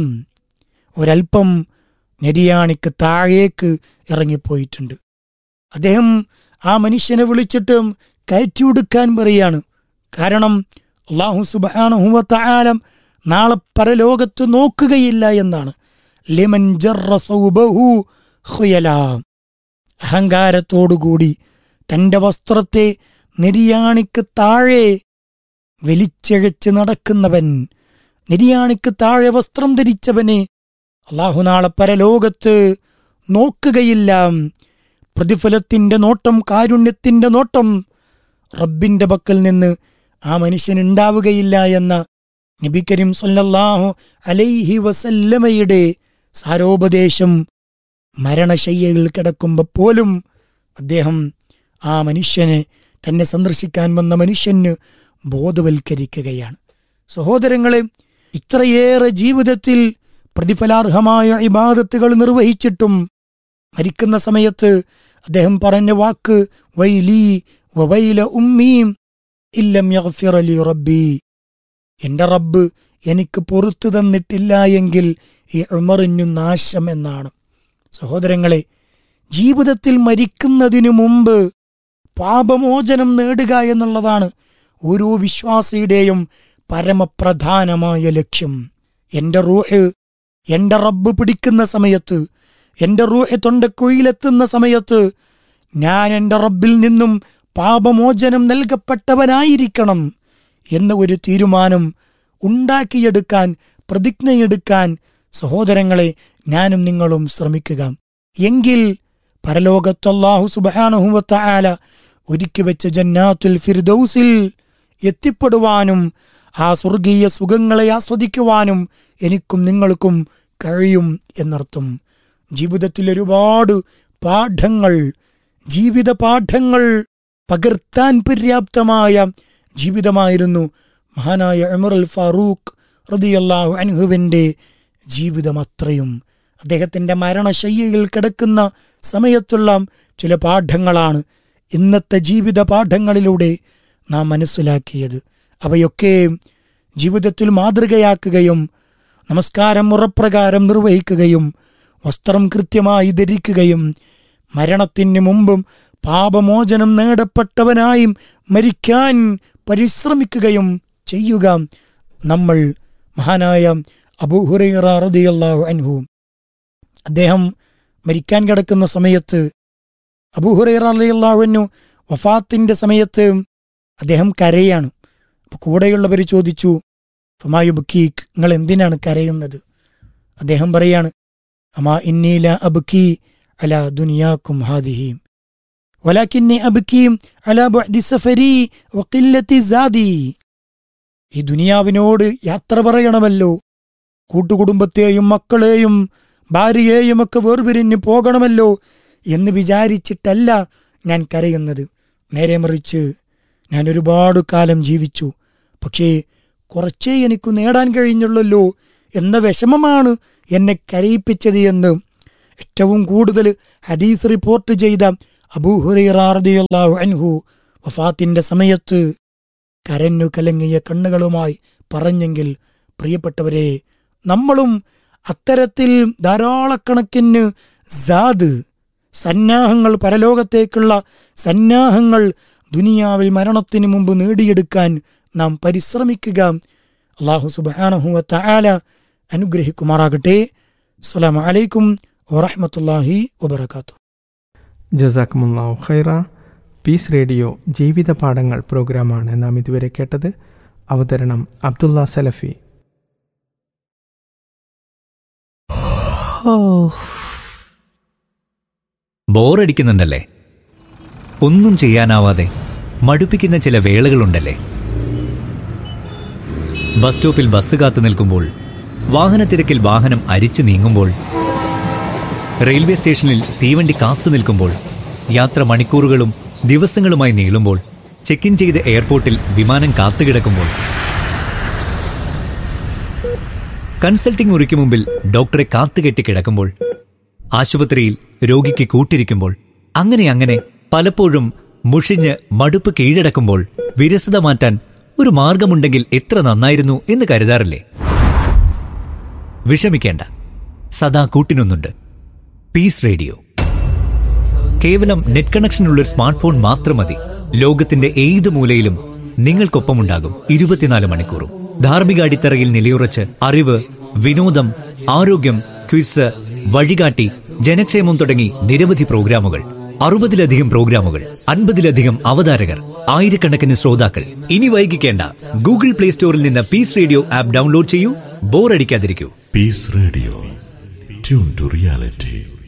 ഒരൽപ്പം നെരിയാണിക്ക് താഴേക്ക് ഇറങ്ങിപ്പോയിട്ടുണ്ട് അദ്ദേഹം ആ മനുഷ്യനെ വിളിച്ചിട്ട് കയറ്റി കൊടുക്കാൻ പറയാണ് കാരണം അള്ളാഹു സുബാനുഹുവത്തായാലം നാളെ പരലോകത്ത് നോക്കുകയില്ല എന്നാണ് ലിമൻ ജറ സൗബഹു ഖുയല. അഹങ്കാരത്തോടുകൂടി തന്റെ വസ്ത്രത്തെ നെരിയാണിക്ക് താഴെ വലിച്ചഴച്ച് നടക്കുന്നവൻ നെരിയാണിക്ക് താഴെ വസ്ത്രം ധരിച്ചവനെ അള്ളാഹു നാളെ പരലോകത്ത് നോക്കുകയില്ല പ്രതിഫലത്തിന്റെ നോട്ടം കാരുണ്യത്തിന്റെ നോട്ടം റബ്ബിന്റെ പക്കൽ നിന്ന് ആ മനുഷ്യനുണ്ടാവുകയില്ല എന്ന നബി കരീം സല്ലല്ലാഹു അലൈഹി വസല്ലമയുടെ സാരോപദേശം മരണശയ്യയിൽ കിടക്കുമ്പോൾ പോലും അദ്ദേഹം ആ മനുഷ്യനെ തന്നെ സന്ദർശിക്കാൻ വന്ന മനുഷ്യന് ബോധവൽക്കരിക്കുകയാണ് സഹോദരങ്ങളെ ഇത്രയേറെ ജീവിതത്തിൽ പ്രതിഫലാർഹമായ ഇബാദത്തുകൾ നിർവഹിച്ചിട്ടും മരിക്കുന്ന സമയത്ത് അദ്ദേഹം പറഞ്ഞ വാക്ക് വൈലീ വവൈല ഉമ്മീം ഇല്ലം യഗ്ഫിർ ലി റബ്ബി എന്റെ റബ്ബ് എനിക്ക് പൊറത്തു തന്നിട്ടില്ല എങ്കിൽ ഈ ഉമറിനു നാശം എന്നാണ് സഹോദരങ്ങളെ ജീവിതത്തിൽ മരിക്കുന്നതിനു മുമ്പ് പാപമോചനം നേടുക എന്നുള്ളതാണ് ഓരോ വിശ്വാസിയുടെയും പരമപ്രധാനമായ ലക്ഷ്യം എന്റെ റൂഹ് എന്റെ റബ്ബ് പിടിക്കുന്ന സമയത്ത് എന്റെ റൂഹ് തൊണ്ടക്കുഴിയിലെത്തുന്ന സമയത്ത് ഞാൻ എന്റെ റബ്ബിൽ നിന്നും പാപമോചനം നൽകപ്പെട്ടവനായിരിക്കണം എന്ന ഒരു തീരുമാനം ഉണ്ടാക്കിയെടുക്കാൻ പ്രതിജ്ഞയെടുക്കാൻ സഹോദരങ്ങളെ ഞാനും നിങ്ങളും ശ്രമിക്കുക എങ്കിൽ പരലോകത്തല്ലാഹു സുബാനഹുവത്ത ആല ഒരുക്കി വെച്ച ജന്നാത്തുൽ ഫിർദൌസിൽ എത്തിപ്പെടുവാനും ആ സ്വർഗീയ സുഖങ്ങളെ ആസ്വദിക്കുവാനും എനിക്കും നിങ്ങൾക്കും കഴിയും എന്നർത്ഥം ജീവിതത്തിൽ ഒരുപാട് പാഠങ്ങൾ ജീവിത പാഠങ്ങൾ പകർത്താൻ പര്യാപ്തമായ ജീവിതമായിരുന്നു മഹാനായ ഉമർ അൽ ഫാറൂഖ് റതിയല്ലാഹു അൻഹുവിൻ്റെ ജീവിതം അത്രയും അദ്ദേഹത്തിൻ്റെ മരണശയ്യയിൽ കിടക്കുന്ന സമയത്തുള്ള ചില പാഠങ്ങളാണ് ഇന്നത്തെ ജീവിത പാഠങ്ങളിലൂടെ നാം മനസ്സിലാക്കിയത് അവയൊക്കെ ജീവിതത്തിൽ മാതൃകയാക്കുകയും നമസ്കാരം മുറപ്രകാരം നിർവഹിക്കുകയും വസ്ത്രം കൃത്യമായി ധരിക്കുകയും മരണത്തിന് മുമ്പും പാപമോചനം നേടപ്പെട്ടവനായും മരിക്കാൻ പരിശ്രമിക്കുകയും ചെയ്യുക നമ്മൾ മഹാനായ അബൂഹുറൈറ റളിയല്ലാഹു അൻഹു അദ്ദേഹം മരിക്കാൻ കിടക്കുന്ന സമയത്ത് അബൂഹുറൈറ റളിയല്ലാഹു അൻഹു വഫാത്തിന്റെ സമയത്ത് അദ്ദേഹം കരയാണ് അപ്പോൾ കൂടെയുള്ളവർ ചോദിച്ചു ഫമായു ബുക്കീക്ക് നിങ്ങൾ എന്തിനാണ് കരയുന്നത് അദ്ദേഹം പറയാണ് അമാ ഇന്നീല അബുക്കി അല ദുനിയാക്കും ഹാദിഹീം വലാക്കിന്നി അബുക്കീം അല ബഅദി സഫരി വഖില്ലത്തി സാദി ഈ ദുനിയാവിനോട് യാത്ര പറയണമല്ലോ കൂട്ടുകുടുംബത്തെയും മക്കളെയും ഭാര്യയെയും ഒക്കെ വേർപിരിഞ്ഞ് പോകണമല്ലോ എന്ന് വിചാരിച്ചിട്ടല്ല ഞാൻ കരയുന്നത് നേരെ മറിച്ച് ഞാൻ ഒരുപാട് കാലം ജീവിച്ചു പക്ഷേ കുറച്ചേ എനിക്ക് നേടാൻ കഴിഞ്ഞുള്ളല്ലോ എന്ന വിഷമമാണ് എന്നെ കരയിപ്പിച്ചത് എന്ന് ഏറ്റവും കൂടുതൽ ഹദീസ് റിപ്പോർട്ട് ചെയ്ത അബൂഹുറിയാഹു അൻഹു വഫാത്തിന്റെ സമയത്ത് കരഞ്ഞു കലങ്ങിയ കണ്ണുകളുമായി പറഞ്ഞെങ്കിൽ പ്രിയപ്പെട്ടവരെ നമ്മളും അത്തരത്തിൽ ധാരാളക്കണക്കിന് സാദ് സന്നാഹങ്ങൾ പരലോകത്തേക്കുള്ള സന്നാഹങ്ങൾ ദുനിയാവിൽ മരണത്തിന് മുമ്പ് നേടിയെടുക്കാൻ നാം പരിശ്രമിക്കുക അള്ളാഹു സുബാനഹുവ തആല അനുഗ്രഹിക്കുമാറാകട്ടെ അസ്സലാമു അലൈക്കും വറഹ്മത്തുള്ളാഹി വബറകാതുഹു ജസാക്കുമുല്ലാഹു ഖൈറ പീസ് റേഡിയോ ജീവിത പാഠങ്ങൾ പ്രോഗ്രാമാണ് നാം ഇതുവരെ കേട്ടത് അവതരണം അബ്ദുള്ള സലഫി ബോറടിക്കുന്നുണ്ടല്ലേ ഒന്നും ചെയ്യാനാവാതെ മടുപ്പിക്കുന്ന ചില വേളകളുണ്ടല്ലേ ബസ് സ്റ്റോപ്പിൽ ബസ് കാത്തു നിൽക്കുമ്പോൾ വാഹനത്തിരക്കിൽ വാഹനം അരിച്ചു നീങ്ങുമ്പോൾ റെയിൽവേ സ്റ്റേഷനിൽ തീവണ്ടി കാത്തു നിൽക്കുമ്പോൾ യാത്ര മണിക്കൂറുകളും ദിവസങ്ങളുമായി നീളുമ്പോൾ ചെക്ക് ഇൻ ചെയ്ത് എയർപോർട്ടിൽ വിമാനം കാത്തുകിടക്കുമ്പോൾ കൺസൾട്ടിംഗ് മുറിക്ക് മുമ്പിൽ ഡോക്ടറെ കാത്തുകെട്ടി കിടക്കുമ്പോൾ ആശുപത്രിയിൽ രോഗിക്ക് കൂട്ടിരിക്കുമ്പോൾ അങ്ങനെ അങ്ങനെ പലപ്പോഴും മുഷിഞ്ഞ് മടുപ്പ് കീഴടക്കുമ്പോൾ വിരസത മാറ്റാൻ ഒരു മാർഗമുണ്ടെങ്കിൽ എത്ര നന്നായിരുന്നു എന്ന് കരുതാറില്ലേ വിഷമിക്കേണ്ട സദാ കൂട്ടിനൊന്നുണ്ട് പീസ് റേഡിയോ കേവലം നെറ്റ് കണക്ഷനുള്ള ഒരു സ്മാർട്ട് ഫോൺ മാത്രം മതി ലോകത്തിന്റെ ഏത് മൂലയിലും നിങ്ങൾക്കൊപ്പമുണ്ടാകും ഇരുപത്തിനാല് മണിക്കൂറും ധാർമ്മിക അടിത്തറയിൽ നിലയുറച്ച് അറിവ് വിനോദം ആരോഗ്യം ക്വിസ് വഴികാട്ടി ജനക്ഷേമം തുടങ്ങി നിരവധി പ്രോഗ്രാമുകൾ അറുപതിലധികം പ്രോഗ്രാമുകൾ അൻപതിലധികം അവതാരകർ ആയിരക്കണക്കിന് ശ്രോതാക്കൾ ഇനി വൈകിക്കേണ്ട ഗൂഗിൾ പ്ലേ സ്റ്റോറിൽ നിന്ന് പീസ് റേഡിയോ ആപ്പ് ഡൗൺലോഡ് ചെയ്യൂ ബോറടിക്കാതിരിക്കൂ Peace Radio. Tune to reality.